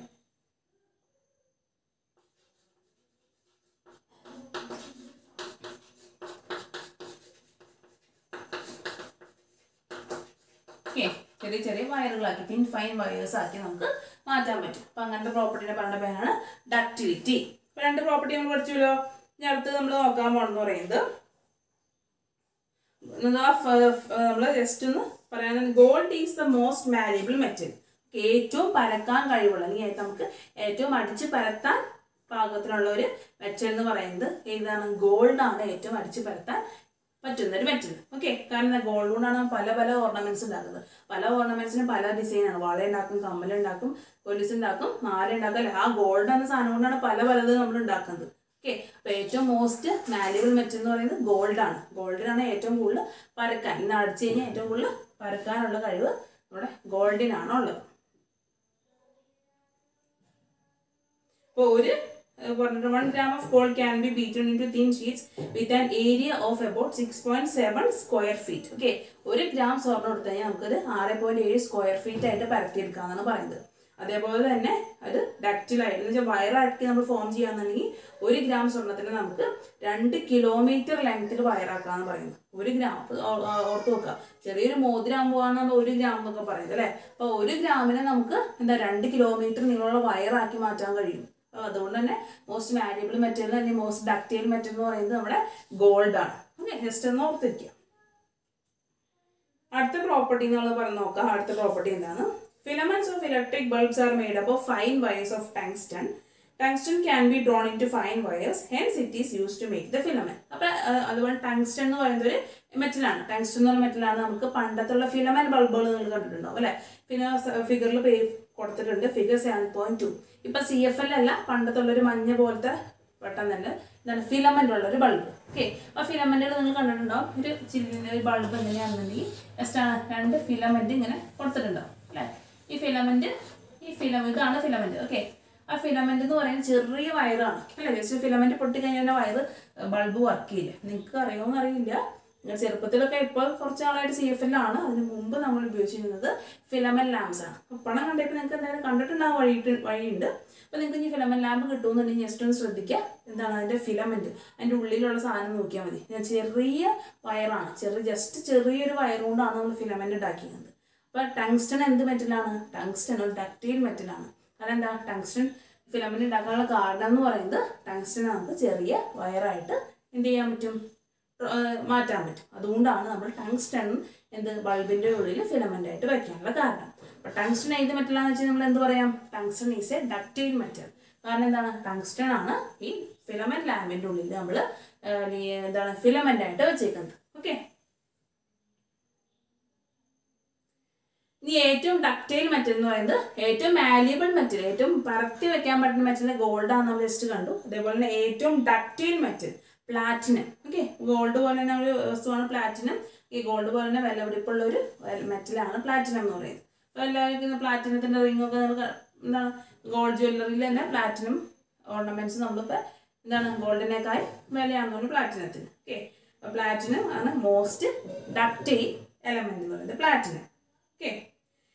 ഓക്കെ ചെറിയ ചെറിയ വയറുകളാക്കി തിൻ ഫൈൻ വയേഴ്സ് ആക്കി നമുക്ക് മാറ്റാൻ പറ്റും അപ്പം അങ്ങനത്തെ പ്രോപ്പർട്ടിനെ പറഞ്ഞ പേരാണ് ഡക്റ്റിലിറ്റി ഇപ്പം രണ്ട് പ്രോപ്പർട്ടി നമ്മൾ പഠിച്ചല്ലോ ഇനി അടുത്ത് നമ്മൾ നോക്കാൻ പോകണമെന്ന് പറയുന്നത് നമ്മൾ ജസ്റ്റ് ഒന്ന് പറയാൻ gold is the most malleable metal ഏറ്റവും പരക്കാൻ കഴിവുള്ള അല്ലെങ്കിൽ നമുക്ക് ഏറ്റവും അടിച്ച് പരത്താൻ പാകത്തിനുള്ള ഒരു മെറ്റൽ എന്ന് പറയുന്നത് ഏതാണ് ഗോൾഡ് ആണ് ഏറ്റവും അടിച്ച് പരത്താൻ പറ്റുന്ന ഒരു മെറ്റൽ ഓക്കെ കാരണം ഗോൾഡ് കൊണ്ടാണ് പല പല ഓർണമെന്റ്സ് ഉണ്ടാക്കുന്നത് പല ഓർണമെന്റ്സിനും പല ഡിസൈനാണ് വള ഉണ്ടാക്കും കമ്മൽ ഉണ്ടാക്കും കൊലുസ് ഉണ്ടാക്കും മാല ഉണ്ടാക്കും അല്ലെ ആ ഗോൾഡ് എന്ന സാധനം കൊണ്ടാണ് പല പലതും നമ്മൾ ഉണ്ടാക്കുന്നത് ഓക്കെ അപ്പൊ ഏറ്റവും മോസ്റ്റ് മാല്യബിൾ മെറ്റൽ എന്ന് പറയുന്നത് ഗോൾഡ് ആണ് ഗോൾഡിനാണ് ഏറ്റവും കൂടുതൽ പരക്കാൻ ഇന്ന് അടിച്ചു കഴിഞ്ഞാൽ ഏറ്റവും കൂടുതൽ പരക്കാനുള്ള കഴിവ് നമ്മുടെ ഗോൾഡിനാണ് ഉള്ളത് അപ്പോൾ ഒരു പറഞ്ഞിട്ട് one gram of gold can be beaten into thin sheets with an area of about six point seven square feet okay ഒരു ഗ്രാം സ്വർണ്ണം എടുത്തു കഴിഞ്ഞാൽ നമുക്കത് ആറ് പോയിന്റ് ഏഴ് സ്ക്വയർ ഫീറ്റ് ആയിട്ട് പരത്തിയെടുക്കാന്നാണ് പറയുന്നത് അതേപോലെ തന്നെ അത് ഡക്റ്റിലായിട്ട് എന്ന് വെച്ചാൽ വയറാക്കി നമ്മൾ ഫോം ചെയ്യാന്നുണ്ടെങ്കിൽ ഒരു ഗ്രാം സ്വർണ്ണത്തിന് നമുക്ക് രണ്ട് കിലോമീറ്റർ ലെങ്ത്തിൽ വയറാക്കാന്ന് പറയുന്നത് ഒരു ഗ്രാം അപ്പൊ ഓ- ഓ- ഓർത്ത് നോക്കുക ചെറിയൊരു മോതിരാൻ പോകാന്നാണ് ഒരു ഗ്രാം എന്നൊക്കെ പറയുന്നത് അല്ലേ അപ്പൊ ഒരു ഗ്രാമിനെ നമുക്ക് എന്താ രണ്ട് കിലോമീറ്റർ നീളമുള്ള വയറാക്കി മാറ്റാൻ കഴിയും അപ്പൊ അതുകൊണ്ട് തന്നെ മോസ്റ്റ് മാരിയബിൾ മെറ്റീരിയൽ അല്ലെങ്കിൽ മോസ്റ്റ് ഡക്റ്റൈൽ മെറ്റീരിയൽ എന്ന് പറയുന്നത് നമ്മുടെ ഗോൾഡ് ആണ് ഓക്കെ ജസ്റ്റ് ഒന്ന് ഓർത്തിരിക്കുക അടുത്ത പ്രോപ്പർട്ടി നമ്മൾ പറഞ്ഞു നോക്കാം അടുത്ത പ്രോപ്പർട്ടി എന്താണ് filaments of electric bulbs are made up of fine wires of tungsten tungsten can be drawn into fine wires hence it is use to make the filament അപ്പൊ ah അതുപോലെ tungsten എന്ന് പറയുന്നത് ഒരു മെറ്റലാണ് tungsten എന്ന് പറഞ്ഞ മെറ്റലാണ് നമുക്ക് പണ്ടത്തുള്ള filament ബൾബുകൾ നിങ്ങൾ കണ്ടിട്ടുണ്ടാവും അല്ലെ പിന്നെ ഫിഗറിൽ പേ കൊടുത്തിട്ടുണ്ട് ഫിഗർ സെവൻ പോയിന്റ് ടു ഇപ്പൊ സി എഫ് എൽ അല്ല പണ്ടത്തുള്ള ഒരു മഞ്ഞ പോലത്തെ വട്ടം തന്നെ എന്താണ് ഫിലമെന്റ് ഉള്ള ഒരു ബൾബ് ഓക്കെ ആ ഫിലമെന്റുകൾ നിങ്ങൾ കണ്ടിട്ടുണ്ടാവും ഒരു ചില്ലിന് ഒരു ബൾബ് എങ്ങനെയാണെന്നുണ്ടെങ്കിൽ ജസ്റ്റ് ആണ് രണ്ട് ഫിലമെന്റ് ഇങ്ങനെ കൊടുത്തിട്ടുണ്ടാവും അല്ലേ ഈ ഫിലമെന്റ് ഈ ഫിലമെന്റ് ഇതാണ് ഫിലമെന്റ് ഓക്കെ ആ ഫിലമെന്റ് എന്ന് പറയുന്നത് ചെറിയ വയറാണ് അല്ലേ ജസ്റ്റ് ഫിലമെന്റ് പൊട്ടിക്കഴിഞ്ഞാൽ വയറ് ബൾബ് വർക്ക് ചെയ്യില്ല നിങ്ങൾക്ക് അറിയുമോന്ന് അറിയില്ല നിങ്ങൾ ചെറുപ്പത്തിലൊക്കെ ഇപ്പോൾ കുറച്ച് നാളായിട്ട് സി എഫ് എല്ലാണ് അതിന് മുമ്പ് നമ്മൾ ഉപയോഗിച്ചിരുന്നത് ഫിലമെന്റ് ലാംപ്സ് ആണ് അപ്പോൾ പണം കണ്ടപ്പോൾ നിങ്ങൾക്ക് എന്തായാലും കണ്ടിട്ടുണ്ടാകും വഴിയിട്ട് വഴിയുണ്ട് അപ്പോൾ നിങ്ങൾക്ക് ഇനി ഫിലമെന്റ് ലാമ്പ് കിട്ടുമെന്നുണ്ടെങ്കിൽ ജസ്റ്റ് ഒന്ന് ശ്രദ്ധിക്കുക എന്താണ് അതിൻ്റെ ഫിലമെന്റ് അതിൻ്റെ ഉള്ളിലുള്ള സാധനം നോക്കിയാൽ മതി ഞാൻ ചെറിയ വയറാണ് ചെറിയ ജസ്റ്റ് ചെറിയൊരു വയർ കൊണ്ടാണ് നമ്മൾ ഫിലമെന്റ് ഉണ്ടാക്കിയത് അപ്പോൾ ടങ്സ്റ്റൺ എന്ത് മെറ്റലാണ് ടങ്സ്റ്റൺ ഒരു ഡക്റ്റൈൽ മെറ്റലാണ് അതെന്താ ടങ്സ്റ്റൺ ഫിലമെന്റ് ഉണ്ടാക്കാനുള്ള കാരണം എന്ന് പറയുന്നത് ടങ്സ്റ്റൺ നമുക്ക് ചെറിയ വയറായിട്ട് എന്ത് ചെയ്യാൻ പറ്റും ഏർ മാറ്റാൻ പറ്റും അതുകൊണ്ടാണ് നമ്മൾ ടങ്സ്റ്റൺ എന്ത് ബൾബിന്റെ ഉള്ളിൽ ഫിലമെന്റ് ആയിട്ട് വെക്കാനുള്ള കാരണം അപ്പൊ ടങ്സ്റ്റൺ ഏത് മെറ്റലാന്ന് വെച്ചാൽ നമ്മൾ എന്ത് പറയാം tungsten is a ductile metal കാരണം എന്താണ് ടങ്സ്റ്റൺ ആണ് ഈ ഫിലമെന്റ് ലാമ്പിന്റെ ഉള്ളിൽ നമ്മൾ എന്താണ് ഫിലമെന്റ് ആയിട്ട് വെച്ചേക്കുന്നത് ഓക്കെ ഇനി ഏറ്റവും ഡക്റ്റൈൽ മെറ്റൽ എന്ന് പറയുന്നത് ഏറ്റവും മാലിയബിൾ മെറ്റൽ ഏറ്റവും പരത്തി വെക്കാൻ പറ്റുന്ന മെറ്റൽ ഗോൾഡ് ആണ് നമ്മൾ ജസ്റ്റ് കണ്ടു അതേപോലെ തന്നെ ഏറ്റവും ductile metal platinum okay gold പോലെ തന്നെ ഒരു വസ്തുവാണ് പ്ലാറ്റിനം ഈ ഗോൾഡ് പോലെ തന്നെ വിലപിടിപ്പുള്ള ഒരു മെറ്റലാണ് പ്ലാറ്റിനം എന്ന് പറയുന്നത് അപ്പോൾ എല്ലാവർക്കും പ്ലാറ്റിനത്തിന്റെ റിംഗ് ഒക്കെ നമുക്ക് എന്താണ് ഗോൾഡ് ജ്വല്ലറിയിൽ തന്നെ പ്ലാറ്റിനം ഓർണമെന്റ്സ് നമ്മളിപ്പോൾ എന്താണ് ഗോൾഡിനേക്കാൾ വിലയാണെന്ന് പ്ലാറ്റിനത്തിന് ഓക്കെ അപ്പോൾ പ്ലാറ്റിനം ആണ് മോസ്റ്റ് ഡക്റ്റൈൽ എലമെന്റ് എന്ന് പറയുന്നത് platinum okay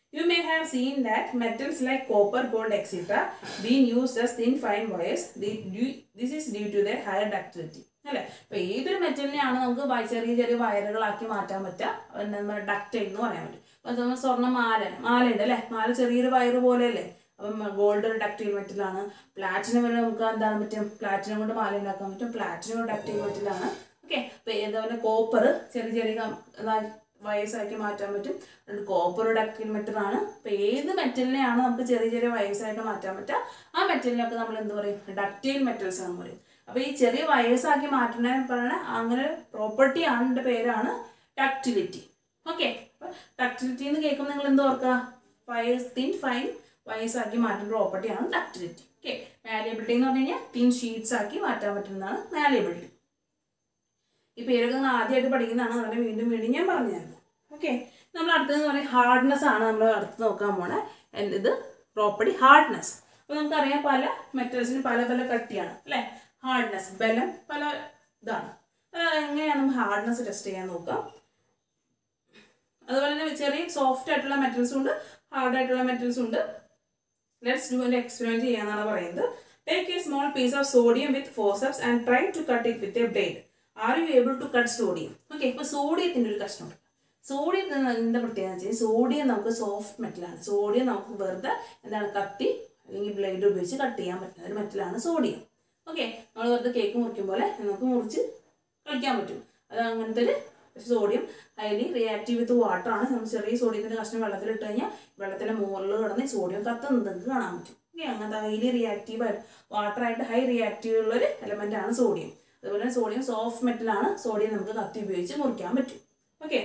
You may have seen that metals like copper, gold, etc. being used as thin fine wires. The- due- This is due to their higher ductility. അല്ലേ അപ്പൊ ഏതൊരു മെറ്റലിനെയാണ് നമുക്ക് വ- ചെറിയ ചെറിയ വയറുകളാക്കി മാറ്റാൻ പറ്റുക എന്താ ഡക്റ്റൈൽ എന്ന് പറയാൻ പറ്റും അപ്പൊ നമ്മൾ സ്വർണ്ണ മാല മാല ഉണ്ട് അല്ലേ മാല ചെറിയൊരു വയറ് പോലെയല്ലേ അപ്പം ഗോൾഡ് ഒരു ഡക്റ്റൈൽ മെറ്റലാണ് പ്ലാറ്റിനം വരെ നമുക്ക് എന്താണ് പറ്റും പ്ലാറ്റിനം കൊണ്ട് മാല ഉണ്ടാക്കാൻ പറ്റും പ്ലാറ്റിനം ഡക്റ്റൈൽ മെറ്റലാണ് ഓക്കെ അപ്പൊ ഏതുപോലെ കോപ്പർ ചെറിയ ചെറിയ കം- ഇതാ- വയസ്സാക്കി മാറ്റാൻ പറ്റും അതുകൊണ്ട് കോപ്പർ ഡക്റ്റിൽ മെറ്റലാണ് അപ്പോൾ ഏത് മെറ്റലിനെയാണ് നമുക്ക് ചെറിയ ചെറിയ വയസ്സായിട്ട് മാറ്റാൻ പറ്റുക ആ മെറ്റലിനൊക്കെ നമ്മൾ എന്ത് പറയും ഡക്റ്റൈൽ മെറ്റൽസ് എന്ന് പറയും അപ്പോൾ ഈ ചെറിയ വയസ്സാക്കി മാറ്റുന്ന പറയുന്ന അങ്ങനെ പ്രോപ്പർട്ടി ആണ് എൻ്റെ പേരാണ് ഡക്റ്റിലിറ്റി ഓക്കെ അപ്പോൾ ഡക്റ്റിലിറ്റി എന്ന് കേൾക്കുമ്പോൾ നിങ്ങൾ എന്ത് ഓർക്കുക വയസ് തിൻ ഫൈൻ വയസ്സാക്കി മാറ്റുന്ന പ്രോപ്പർട്ടിയാണ് ഡക്റ്റിലിറ്റി ഓക്കെ മാലിയബിലിറ്റി എന്ന് പറഞ്ഞു കഴിഞ്ഞാൽ തിൻ ഷീറ്റ്സ് ആക്കി മാറ്റാൻ പറ്റുന്നതാണ് മാലിയബിലിറ്റി ഈ പേരൊക്കെ നിങ്ങൾ ആദ്യമായിട്ട് പഠിക്കുന്നതാണ് അതുകൊണ്ട് വീണ്ടും വീണ്ടും ഞാൻ പറഞ്ഞു തരുന്നത് ഓക്കെ നമ്മൾ അടുത്തതെന്ന് പറയുന്നത് ഹാർഡ്നെസ് ആണ് നമ്മൾ അടുത്ത് നോക്കാൻ പോണേ എന്ത് ഇത് പ്രോപ്പർട്ടി ഹാർഡ്നെസ് അപ്പോൾ നമുക്കറിയാം പല മെറ്റൽസിന് പല പല കട്ടിയാണ് അല്ലേ ഹാർഡ്നെസ് ബലം പല ഇതാണ് അത് എങ്ങനെയാണ് നമുക്ക് ഹാർഡ്നെസ് ടെസ്റ്റ് ചെയ്യാൻ നോക്കാം അതുപോലെ തന്നെ ചെറിയ സോഫ്റ്റ് ആയിട്ടുള്ള മെറ്റൽസും ഉണ്ട് ഹാർഡ് ആയിട്ടുള്ള മെറ്റൽസും ഉണ്ട് ലെറ്റ്സ് ഡു ഒരു എക്സ്പെരിമെന്റ് ചെയ്യാന്നാണ് പറയുന്നത് take a small piece of sodium with forceps and try to cut it with a blade are you able to cut sodium okay ഇപ്പോൾ സോഡിയത്തിൻ്റെ ഒരു കഷ്ണമുണ്ട് സോഡിയത്തിന് എന്താ പ്രത്യേകത വെച്ചാൽ സോഡിയം നമുക്ക് സോഫ്റ്റ് മെറ്റലാണ് സോഡിയം നമുക്ക് വെറുതെ എന്താണ് കത്തി അല്ലെങ്കിൽ ബ്ലേഡ് ഉപയോഗിച്ച് കട്ട് ചെയ്യാൻ പറ്റുന്ന ഒരു മെറ്റലാണ് സോഡിയം ഓക്കെ നമ്മൾ വെറുതെ കേക്ക് മുറിക്കും പോലെ നമുക്ക് മുറിച്ച് കളിക്കാൻ പറ്റും അത് അങ്ങനത്തെ ഒരു sodium highly reactive with water ആണ് നമ്മൾ ചെറിയ സോഡിയത്തിൻ്റെ കഷ്ണം വെള്ളത്തിൽ ഇട്ട് കഴിഞ്ഞാൽ വെള്ളത്തിൻ്റെ മുകളിൽ കിടന്ന് ഈ സോഡിയം കത്തുന്നത് നിങ്ങൾക്ക് കാണാൻ പറ്റും ഓക്കെ അങ്ങനത്തെ ഹൈലി റിയാക്റ്റീവ് ആയിട്ട് വാട്ടർ ആയിട്ട് ഹൈ റിയാക്റ്റീവ് ഉള്ള ഒരു എലമെന്റ് ആണ് സോഡിയം അതുപോലെ തന്നെ സോഡിയം സോഫ്റ്റ് മെറ്റലാണ് സോഡിയം നമുക്ക് കത്തി ഉപയോഗിച്ച് മുറിക്കാൻ പറ്റും ഓക്കെ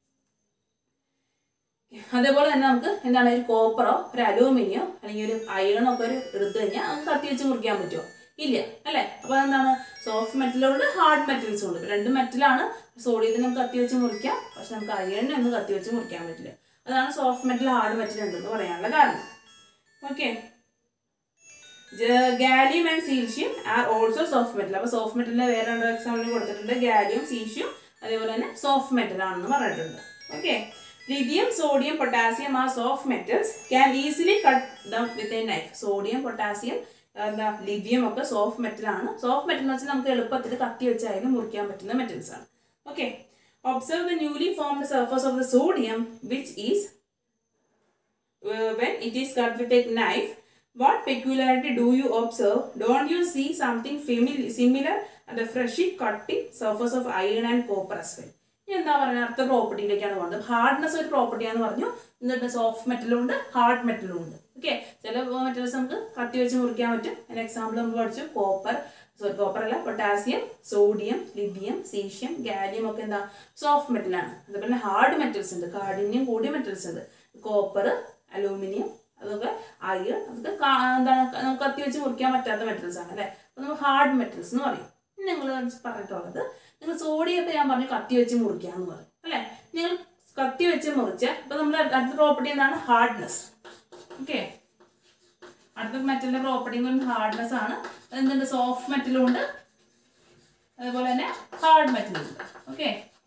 അതേപോലെ തന്നെ നമുക്ക് എന്താണ് ഒരു കോപ്പറോ ഒരു അലൂമിനിയോ അല്ലെങ്കിൽ ഒരു അയണോ ഒക്കെ ഒരു എടുത്തു കഴിഞ്ഞാൽ നമുക്ക് കത്തി വെച്ച് മുറിക്കാൻ പറ്റുമോ ഇല്ല അല്ലേ അപ്പോൾ എന്താണ് സോഫ്റ്റ് മെറ്റലുണ്ട് ഹാർഡ് മെറ്റൽസും ഉണ്ട് രണ്ട് മെറ്റലാണ് സോഡിയത്തിന് നമുക്ക് കത്തി വെച്ച് മുറിക്കാം പക്ഷെ നമുക്ക് അയണിനെ ഒന്നും കത്തി വെച്ച് മുറിക്കാൻ പറ്റില്ല അതാണ് സോഫ്റ്റ് മെറ്റൽ ഹാർഡ് മെറ്റൽ ഉണ്ടെന്ന് പറയാനുള്ള കാരണം okay gallium and caesium are also soft metal അപ്പോൾ സോഫ്റ്റ് മെറ്റലിന്റെ വേറെ രണ്ട് എക്സാമ്പിൾ കൊടുത്തിട്ടുണ്ട് ഗാലിയം സീഷ്യം അതേപോലെ തന്നെ സോഫ്റ്റ് മെറ്റൽ ആണെന്ന് പറഞ്ഞിട്ടുണ്ട് okay lithium sodium potassium are soft metals can easily cut them with a knife sodium potassium എന്താ ലിഥിയം ഒക്കെ സോഫ്റ്റ് മെറ്റൽ ആണ് സോഫ്റ്റ് മെറ്റൽ എന്ന് വെച്ചാൽ നമുക്ക് എളുപ്പത്തിൽ കത്തി വെച്ചായാലും മുറിക്കാൻ പറ്റുന്ന മെറ്റൽസ് ആണ് okay observe the newly formed surface of the sodium which is when it is cut with a knife what peculiarity do you observe don't you see something famili- similar at the freshly cutting surface of iron and copper as well ഇനി എന്താ പറയുക അടുത്ത പ്രോപ്പർട്ടിയിലേക്കാണ് പോകുന്നത് hardness ഒരു പ്രോപ്പർട്ടിയാന്ന് പറഞ്ഞു എന്നിട്ട് soft മെറ്റലും ഉണ്ട് hard മെറ്റലും ഉണ്ട് ഓക്കെ ചില മെറ്റൽസ് നമുക്ക് കത്തി വെച്ച് മുറിക്കാൻ പറ്റും അതിന് എക്സാമ്പിൾ നമ്മൾ പഠിച്ചു കോപ്പർ സോറി കോപ്പർ അല്ല potassium sodium lithium caesium gallium ഒക്കെ എന്താ സോഫ്റ്റ് മെറ്റലാണ് അതുപോലെ ഹാർഡ് മെറ്റൽസ് ഉണ്ട് കാഠിന്യം കൂടിയ മെറ്റൽസ് ഉണ്ട് കോപ്പർ അലൂമിനിയം അതൊക്കെ അയൺ അതൊക്കെ കാ- എന്താണ് നമുക്ക് കത്തി വെച്ച് മുറിക്കാൻ പറ്റാത്ത മെറ്റൽസ് ആണ് അല്ലേ അപ്പോൾ നമ്മൾ ഹാർഡ് മെറ്റൽസ് എന്ന് പറയും നിങ്ങൾ പറഞ്ഞിട്ടുള്ളത് നിങ്ങൾ സോഡിയം ഒക്കെ ഞാൻ പറഞ്ഞു കത്തി വെച്ച് മുറിക്കാന്ന് പറയും അല്ലേ നിങ്ങൾ കത്തി വെച്ച് മുറിച്ച ഇപ്പൊ നമ്മൾ അടുത്ത പ്രോപ്പർട്ടി എന്താണ് ഹാർഡ്നെസ് ഓക്കെ അടുത്ത മെറ്റലിന്റെ പ്രോപ്പർട്ടി എന്ന് പറയുന്നത് ഹാർഡ്നെസ് ആണ് എന്തുണ്ട് സോഫ്റ്റ് മെറ്റലും ഉണ്ട് അതുപോലെ തന്നെ ഹാർഡ് മെറ്റലും ഉണ്ട് ഓക്കെ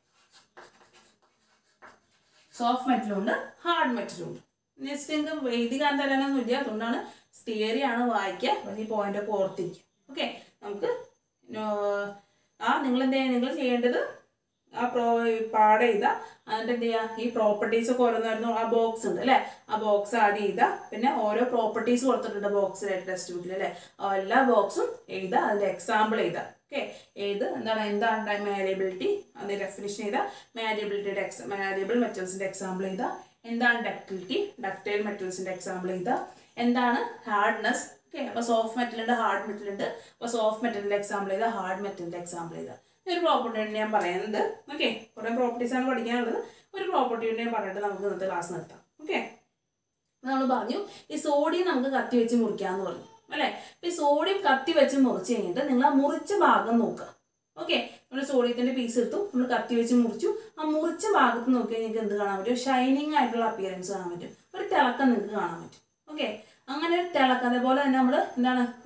സോഫ്റ്റ് മെറ്റലും ഉണ്ട് ഹാർഡ് മെറ്റലും ഉണ്ട് നെക്സ്റ്റ് നിങ്ങൾക്ക് എഴുതിക്കാൻ തരാനൊന്നും ഇല്ല അതുകൊണ്ടാണ് തിയറി ആണ് വായിക്കുക പക്ഷേ ഈ പോയിന്റ് ഒക്കെ ഓർത്തിരിക്കുക ഓക്കെ നമുക്ക് നോ- ആ നിങ്ങൾ എന്ത് ചെയ്യുക നിങ്ങൾ ചെയ്യേണ്ടത് ആ പ്രോ പാട് ചെയ്ത എന്നിട്ട് എന്ത് ചെയ്യുക ഈ പ്രോപ്പർട്ടീസ് ഒക്കെ ഓരോന്നായിരുന്നു ആ ബോക്സ് ഉണ്ട് അല്ലേ ആ ബോക്സ് ആഡ് ചെയ്ത പിന്നെ ഓരോ പ്രോപ്പർട്ടീസ് കൊടുത്തിട്ടുണ്ട് ബോക്സിലായിട്ട് ടെക്സ്റ്റ് ബുക്കിൽ അല്ലേ ആ എല്ലാ ബോക്സും എഴുതുക അതിൻ്റെ എക്സാമ്പിൾ എഴുതുക ഓക്കെ ഏത് എന്താണ് എന്താണ് മാരിയബിലിറ്റി അതിൻ്റെ ഡെഫിനിഷൻ ചെയ്ത മാരിയബിലിറ്റിയുടെ എക്സാ മാരിയബിൾ മെറ്റൽസിൻ്റെ എക്സാമ്പിൾ ചെയ്ത എന്താണ് ഡക്റ്റിലിറ്റി ഡക്റ്റൈൽ മെറ്റൽസിൻ്റെ എക്സാമ്പിൾ ചെയ്ത എന്താണ് ഹാർഡ്നെസ് ഓക്കെ അപ്പോൾ സോഫ്റ്റ് മെറ്റൽ ഉണ്ട് ഹാർഡ് മെറ്റൽ ഉണ്ട് അപ്പോൾ സോഫ്റ്റ് മെറ്റലിൻ്റെ എക്സാമ്പിൾ ചെയ്ത ഹാർഡ് മെറ്റലിൻ്റെ എക്സാമ്പിൾ ചെയ്ത ഒരു പ്രോപ്പർട്ടി ഞാൻ പറയുന്നത് ഓക്കെ കുറേ പ്രോപ്പർട്ടീസ് ആണ് പഠിക്കാനുള്ളത് ഒരു പ്രോപ്പർട്ടി ഞാൻ പറഞ്ഞിട്ട് നമുക്ക് ഇന്നത്തെ ക്ലാസ് നിർത്താം ഓക്കെ നമ്മൾ പറഞ്ഞു ഈ സോഡിയം നമുക്ക് കത്തി വെച്ച് മുറിക്കാന്ന് പറഞ്ഞു അല്ലേ അപ്പൊ ഈ സോഡിയം കത്തി വെച്ച് മുറിച്ച് കഴിഞ്ഞിട്ട് നിങ്ങൾ ആ മുറിച്ച ഭാഗം നോക്കുക ഓക്കെ നമ്മൾ സോഡിയത്തിന്റെ പീസ് എടുത്തു നമ്മൾ കത്തി വെച്ച് മുറിച്ചു ആ മുറിച്ച ഭാഗത്ത് നോക്കി നിങ്ങൾക്ക് എന്ത് കാണാൻ പറ്റും ഷൈനിങ് ആയിട്ടുള്ള അപ്പിയറൻസ് കാണാൻ പറ്റും ഒരു തിളക്കം നിങ്ങൾക്ക് കാണാൻ പറ്റും ഓക്കെ അങ്ങനെ ഒരു തിളക്കം അതേപോലെ തന്നെ നമ്മൾ എന്താണ് ഈ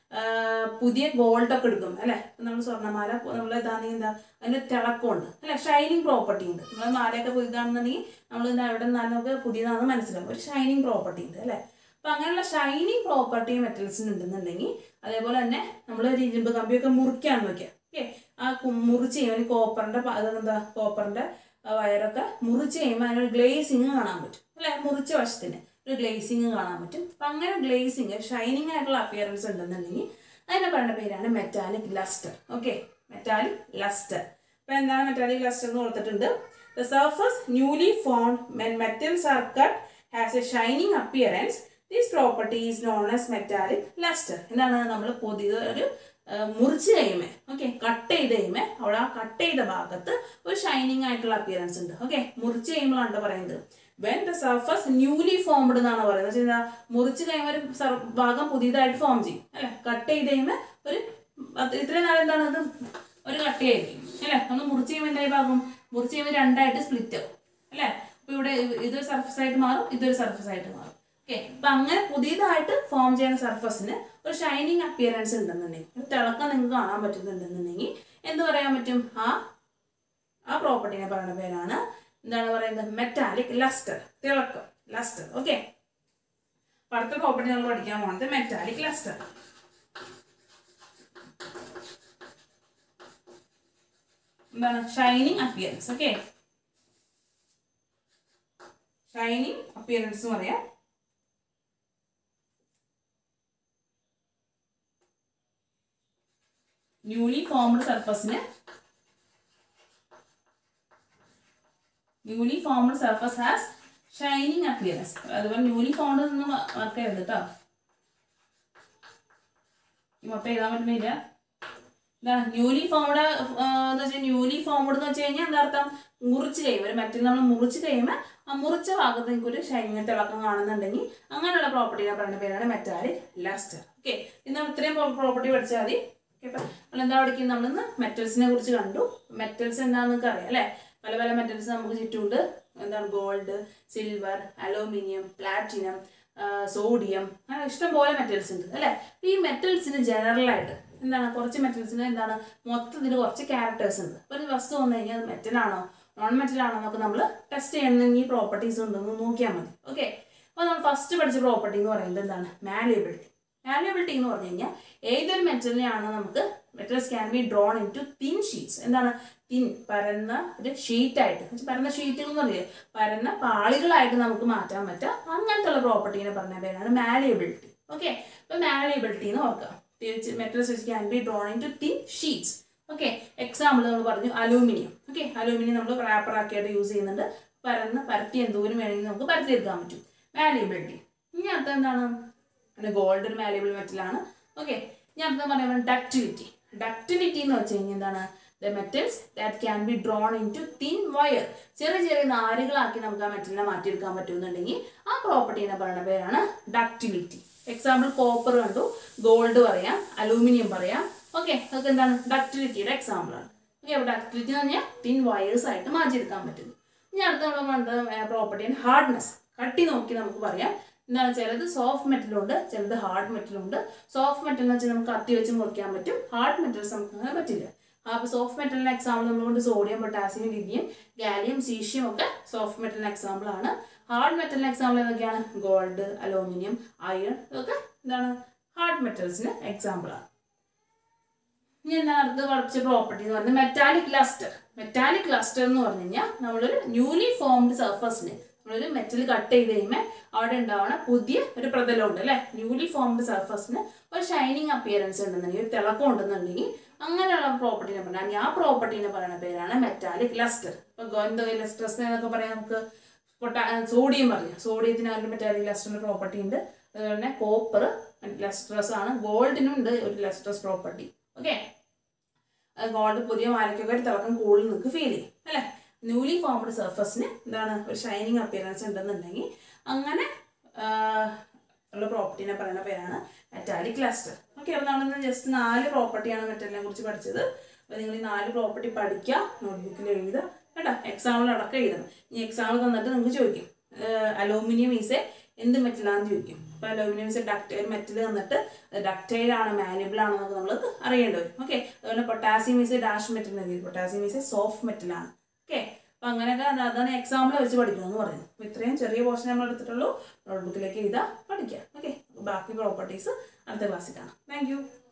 പുതിയ ഗോൾഡ് ഒക്കെ എടുക്കും അല്ലേ നമ്മൾ സ്വർണ്ണമാല നമ്മൾ ഇതാണെങ്കിൽ എന്താ അതിന് തിളക്കമുണ്ട് അല്ലെ ഷൈനിങ് പ്രോപ്പർട്ടി ഉണ്ട് നമ്മൾ മാലയൊക്കെ പുതിയതാണെന്നുണ്ടെങ്കിൽ നമ്മൾ എന്താ എവിടെ നിന്നാലും നമുക്ക് പുതിയതാണെന്ന് മനസ്സിലാവും ഒരു ഷൈനിങ് പ്രോപ്പർട്ടി ഉണ്ട് അല്ലേ അപ്പം അങ്ങനെയുള്ള ഷൈനിങ് പ്രോപ്പർട്ടി മെറ്റൽസിന് ഉണ്ടെന്നുണ്ടെങ്കിൽ അതേപോലെ തന്നെ നമ്മൾ ഒരു ഇരുമ്പ് കമ്പിയൊക്കെ മുറിക്കാന്ന് വെക്കുക ഓക്കെ ആ കു- മുറിച്ച് കഴിയുമ്പോൾ കോപ്പറിൻ്റെ അതെന്താ കോപ്പറിൻ്റെ വയറൊക്കെ മുറിച്ച് കഴിയുമ്പോൾ അതിനൊരു ഗ്ലേസിങ് കാണാൻ പറ്റും അല്ലേ മുറിച്ച വശത്തിന് ഒരു ഗ്ലേസിങ് കാണാൻ പറ്റും അപ്പം അങ്ങനെ ഗ്ലേസിങ് ഷൈനിങ് ആയിട്ടുള്ള അപ്പിയറൻസ് ഉണ്ടെന്നുണ്ടെങ്കിൽ അതിനെ പറയുന്ന പേരാണ് metallic lustre okay metallic lustre അപ്പം എന്താണ് മെറ്റാലിക് ലസ്റ്റർ എന്ന് കൊടുത്തിട്ടുണ്ട് the surface newly formed when metals are cut has a shining appearance this property is known as metallic lustre എന്താണ് നമ്മൾ പുതിയ ഒരു ആ, മുറിച്ച് കഴിയുമ്പോൾ ഓക്കെ കട്ട് ചെയ്ത് കഴിയുമ്പോൾ അവിടെ ആ കട്ട് ചെയ്ത ഭാഗത്ത് ഒരു ഷൈനിങ് ആയിട്ടുള്ള അപ്പിയറൻസ് ഉണ്ട് ഓക്കെ മുറിച്ച് കഴിയുമ്പോഴാണ് പറയുന്നത് when the surface newly formed എന്നാണ് പറയുന്നത് വെച്ചാൽ എന്താ മുറിച്ച് കഴിയുമ്പോൾ ഒരു സർ- ഭാഗം പുതിയതായിട്ട് ഫോം ചെയ്യും അല്ലെ കട്ട് ചെയ്ത് കഴിയുമ്പോൾ ഒരു അത് ഇത്രയും നാളെ എന്താണ് അത് ഒരു കട്ടയായിരിക്കും അല്ലെ നമ്മൾ മുറിച്ച് കഴിയുമ്പോൾ എന്തായി ഭാഗം മുറിച്ച് കഴിയുമ്പോൾ രണ്ടായിട്ട് സ്പ്ലിറ്റ് ആവും അല്ലെ അപ്പൊ ഇവിടെ ഇത് ഇതൊരു സർഫസ് ആയിട്ട് മാറും ഇതൊരു സർഫസ് ആയിട്ട് മാറും ഓക്കെ അപ്പൊ അങ്ങനെ പുതിയതായിട്ട് ഫോം ചെയ്യുന്ന സർഫസിന് ഒരു ഷൈനിങ് അപ്പിയറൻസ് ഉണ്ടെന്നുണ്ടെങ്കിൽ ഒരു തിളക്കം നിങ്ങൾക്ക് കാണാൻ പറ്റുന്നുണ്ടെന്നുണ്ടെങ്കിൽ എന്ത് പറയാൻ പറ്റും ആ ആ പ്രോപ്പർട്ടിനെ പറയുന്ന പേരാണ് എന്താണ് പറയുന്നത് മെറ്റാലിക് ലസ്റ്റർ തിളക്കം ലസ്റ്റർ ഓക്കെ അടുത്ത പ്രോപ്പർട്ടി നമ്മൾ പഠിക്കാൻ പോകുന്നത് മെറ്റാലിക് ലസ്റ്റർ എന്താണ് shining appearance okay shining appearance എന്ന് പറയാം ന്യൂലി ഫോംഡ് സർഫസിന് newly formed surface has shining appearance അതുപോലെ ന്യൂലി ഫോംഡ് എന്ന് മാർക്ക് ചെയ്യരുത് കേട്ടോ ഈ മൊത്തം എഴുതാൻ പറ്റുന്നില്ല എന്താണ് ന്യൂലി ഫോംഡ് എന്ന് വെച്ചാൽ ന്യൂലി ഫോംഡ് എന്ന് വെച്ച് കഴിഞ്ഞാൽ എന്താ അർത്ഥം മുറിച്ച് കഴിയുമ്പോൾ ഒരു മറ്റേ നമ്മൾ മുറിച്ച് കഴിയുമ്പോൾ ആ മുറിച്ച ഭാഗത്ത് നിങ്ങൾക്ക് ഒരു ഷൈനിങ് തിളക്കം കാണുന്നുണ്ടെങ്കിൽ അങ്ങനെയുള്ള പ്രോപ്പർട്ടിനെ പറയുന്ന പേരാണ് മെറ്റാലിക് ലാസ്റ്റർ ഓക്കെ ഇന്ന് നമ്മൾ ഇത്രയും പ്രോപ്പർട്ടി പഠിച്ചാൽ മതി ഓക്കെ അപ്പം നമ്മൾ എന്താ പഠിക്കുന്നത് നമ്മളിന്ന് മെറ്റൽസിനെ കുറിച്ച് കണ്ടു മെറ്റൽസ് എന്താണെന്ന് നിങ്ങൾക്ക് അറിയാം അല്ലേ പല പല മെറ്റൽസ് നമുക്ക് ചുറ്റുമുണ്ട് എന്താണ് gold silver aluminium platinum sodium അങ്ങനെ ഇഷ്ടംപോലെ മെറ്റൽസ് ഉണ്ട് അല്ലേ ഈ മെറ്റൽസിന് ജനറലായിട്ട് എന്താണ് കുറച്ച് മെറ്റൽസിന് എന്താണ് മൊത്തത്തിൽ കുറച്ച് ക്യാരക്ടേഴ്സ് ഉണ്ട് അപ്പോൾ ഒരു വസ്തു വന്നു കഴിഞ്ഞാൽ അത് മെറ്റലാണോ നോൺ മെറ്റലാണോ എന്നൊക്കെ നമ്മൾ ടെസ്റ്റ് ചെയ്യണമെങ്കിൽ ഈ പ്രോപ്പർട്ടീസ് ഉണ്ടെന്ന് നോക്കിയാൽ മതി ഓക്കെ അപ്പോൾ നമ്മൾ ഫസ്റ്റ് പഠിച്ച പ്രോപ്പർട്ടി എന്ന് പറയുന്നത് എന്താണ് മാലിയബിലിറ്റി മാലിയബിലിറ്റി എന്ന് പറഞ്ഞു കഴിഞ്ഞാൽ ഏതൊരു മെറ്റലിനെയാണ് നമുക്ക് metals can be drawn into thin sheets എന്താണ് തിൻ പരന്ന ഒരു ഷീറ്റായിട്ട് പരന്ന ഷീറ്റുകൾ എന്ന് പറയില്ലേ പരന്ന പാളികളായിട്ട് നമുക്ക് മാറ്റാൻ പറ്റുക അങ്ങനത്തെ ഉള്ള പ്രോപ്പർട്ടീനെ പറഞ്ഞ പേരാണ് മാലിയബിലിറ്റി ഓക്കെ അപ്പോൾ മാലിയബിലിറ്റി എന്ന് ഓർക്കാം metals can be drawn into thin sheets okay example നമ്മൾ പറഞ്ഞു അലൂമിനിയം ഓക്കെ അലൂമിനിയം നമ്മൾ റാപ്പർ ആക്കിയിട്ട് യൂസ് ചെയ്യുന്നുണ്ട് പരന്ന് പരത്തി എന്തോരം വേണമെങ്കിൽ നമുക്ക് പരത്തിയെടുക്കാൻ പറ്റും മാലിയബിലിറ്റി ഇനി അടുത്ത എന്താണ് പിന്നെ ഗോൾഡ് ഒരു മാലിയബിൾ മെറ്റലാണ് ഓക്കെ ഞാൻ അടുത്ത പറയുന്നത് ഡക്റ്റിലിറ്റി ഡക്റ്റിലിറ്റി എന്ന് വെച്ച് കഴിഞ്ഞാൽ എന്താണ് the metals that can be drawn into thin wire ചെറിയ ചെറിയ നാരുകളാക്കി നമുക്ക് ആ മെറ്റലിനെ മാറ്റിയെടുക്കാൻ പറ്റുന്നുണ്ടെങ്കിൽ ആ പ്രോപ്പർട്ടീനെ പറയുന്ന പേരാണ് ഡക്റ്റിലിറ്റി എക്സാമ്പിൾ കോപ്പർ കണ്ടു ഗോൾഡ് പറയാം അലൂമിനിയം പറയാം ഓക്കെ അതൊക്കെ എന്താണ് ഡക്റ്റിലിറ്റിയുടെ എക്സാമ്പിൾ ആണ് ഓക്കെ അപ്പോൾ ഡക്റ്റിലിറ്റി എന്ന് പറഞ്ഞാൽ തിൻ വയേഴ്സ് ആയിട്ട് മാറ്റിയെടുക്കാൻ പറ്റുന്നു ഇനി അടുത്ത നമ്മൾ വേണ്ടത് പ്രോപ്പർട്ടിയാണ് ഹാർഡ്നെസ് കട്ടി നോക്കി നമുക്ക് പറയാം എന്താണ് ചിലത് സോഫ്റ്റ് മെറ്റലുണ്ട് ചിലത് ഹാർഡ് മെറ്റലുണ്ട് സോഫ്റ്റ് മെറ്റൽ എന്ന് വെച്ചാൽ നമുക്ക് കത്തി വെച്ച് മുറിക്കാൻ പറ്റും ഹാർഡ് മെറ്റൽസ് നമുക്ക് അങ്ങനെ പറ്റില്ല അപ്പോൾ സോഫ്റ്റ് മെറ്റലിന് എക്സാമ്പിൾ നമ്മളുകൊണ്ട് sodium potassium lithium gallium caesium ഒക്കെ സോഫ്റ്റ് മെറ്റലിന് എക്സാമ്പിൾ ആണ് ഹാർഡ് മെറ്റലിന് എക്സാമ്പിൾ ഏതൊക്കെയാണ് ഗോൾഡ് അലൂമിനിയം അയൺ ഇതൊക്കെ എന്താണ് ഹാർഡ് മെറ്റൽസിന് എക്സാമ്പിൾ ആണ് ഇനി എന്താണ് അടുത്ത് പഠിച്ച പ്രോപ്പർട്ടി എന്ന് പറയുന്നത് മെറ്റാലിക് ലസ്റ്റർ മെറ്റാലിക് ലസ്റ്റർ എന്ന് പറഞ്ഞു കഴിഞ്ഞാൽ നമ്മളൊരു ന്യൂലി ഫോംഡ് സർഫസിന് നമ്മളൊരു മെറ്റൽ കട്ട് ചെയ്ത് കഴിയുമ്പോൾ അവിടെ ഉണ്ടാവുന്ന പുതിയ ഒരു പ്രതലമുണ്ട് അല്ലേ ന്യൂലി ഫോംഡ് സർഫസിന് ഒരു ഷൈനിങ് അപ്പിയറൻസ് ഉണ്ടെന്നുണ്ടെങ്കിൽ ഒരു തിളക്കം ഉണ്ടെന്നുണ്ടെങ്കിൽ അങ്ങനെയുള്ള പ്രോപ്പർട്ടിനെ പറഞ്ഞാൽ ആ പ്രോപ്പർട്ടീനെ പറയുന്ന പേരാണ് മെറ്റാലിക് ലസ്റ്റർ ഇപ്പോൾ എന്തോ ലസ്റ്റർസ് എന്നൊക്കെ പറയാൻ നമുക്ക് പൊട്ടാ സോഡിയം പറഞ്ഞു സോഡിയത്തിന് ഒരു മെറ്റാലിക് ലസ്റ്ററിന്റെ പ്രോപ്പർട്ടി ഉണ്ട് അതുപോലെ തന്നെ കോപ്പർ ലസ്ട്രസ് ആണ് ഗോൾഡിനും ഉണ്ട് ഒരു ലസ്ട്രസ് പ്രോപ്പർട്ടി ഓക്കെ ഗോൾഡ് പുതിയ മാലയ്ക്കൊക്കെ ഒരു തിളക്കം കൂടുതൽ നിങ്ങൾക്ക് ഫീൽ ചെയ്യും അല്ലേ ന്യൂലി ഫോംഡ് സർഫസിന് എന്താണ് ഒരു ഷൈനിങ് അപ്പിയറൻസ് ഉണ്ടെന്നുണ്ടെങ്കിൽ അങ്ങനെ ആ, ഉള്ള പ്രോപ്പർട്ടീനെ പറയുന്ന പേരാണ് മെറ്റാലിക് ക്ലസ്റ്റർ ഓക്കെ അപ്പോൾ നമ്മളിന്ന് ജസ്റ്റ് നാല് പ്രോപ്പർട്ടിയാണ് മെറ്റലിനെ കുറിച്ച് പഠിച്ചത് അപ്പോൾ നിങ്ങൾ ഈ നാല് പ്രോപ്പർട്ടി പഠിക്കുക നോട്ട്ബുക്കിൽ എഴുതുക കേട്ടോ എക്സാമിൽ അടക്കം എഴുതണം ഈ എക്സാമിൽ തന്നിട്ട് നിങ്ങൾക്ക് ചോദിക്കും അലൂമിനിയം ഈസ് എന്ത് മെറ്റലാന്ന് ചോദിക്കും അപ്പോൾ അലൂമിനിയം ഇസ് ഡക്റ്റൈൽ മെറ്റൽ തന്നിട്ട് ഡക്റ്റൈൽ ആണ് മാനുബിൾ ആണെന്നൊക്കെ നമ്മൾ അറിയേണ്ടി വരും ഓക്കെ അതുപോലെ പൊട്ടാസ്യം ഈസ് ഡാഷ് മെറ്റൽ എന്ന് പൊട്ടാസ്യം ഈസ് സോഫ്റ്റ് മെറ്റലാണ് ഓക്കെ അപ്പം അങ്ങനെയൊക്കെ അത് അതാണ് എക്സാമ്പിൾ വെച്ച് പഠിക്കണമെന്ന് പറയുന്നത് അപ്പോൾ ഇത്രയും ചെറിയ പോർഷൻ നമ്മൾ എടുത്തിട്ടുള്ളൂ നോട്ട്ബുക്കിലേക്ക് ഇതാ പഠിക്കാം ഓക്കെ ബാക്കി പ്രോപ്പർട്ടീസ് അടുത്ത ക്ലാസ്സിൽ കാണാം താങ്ക്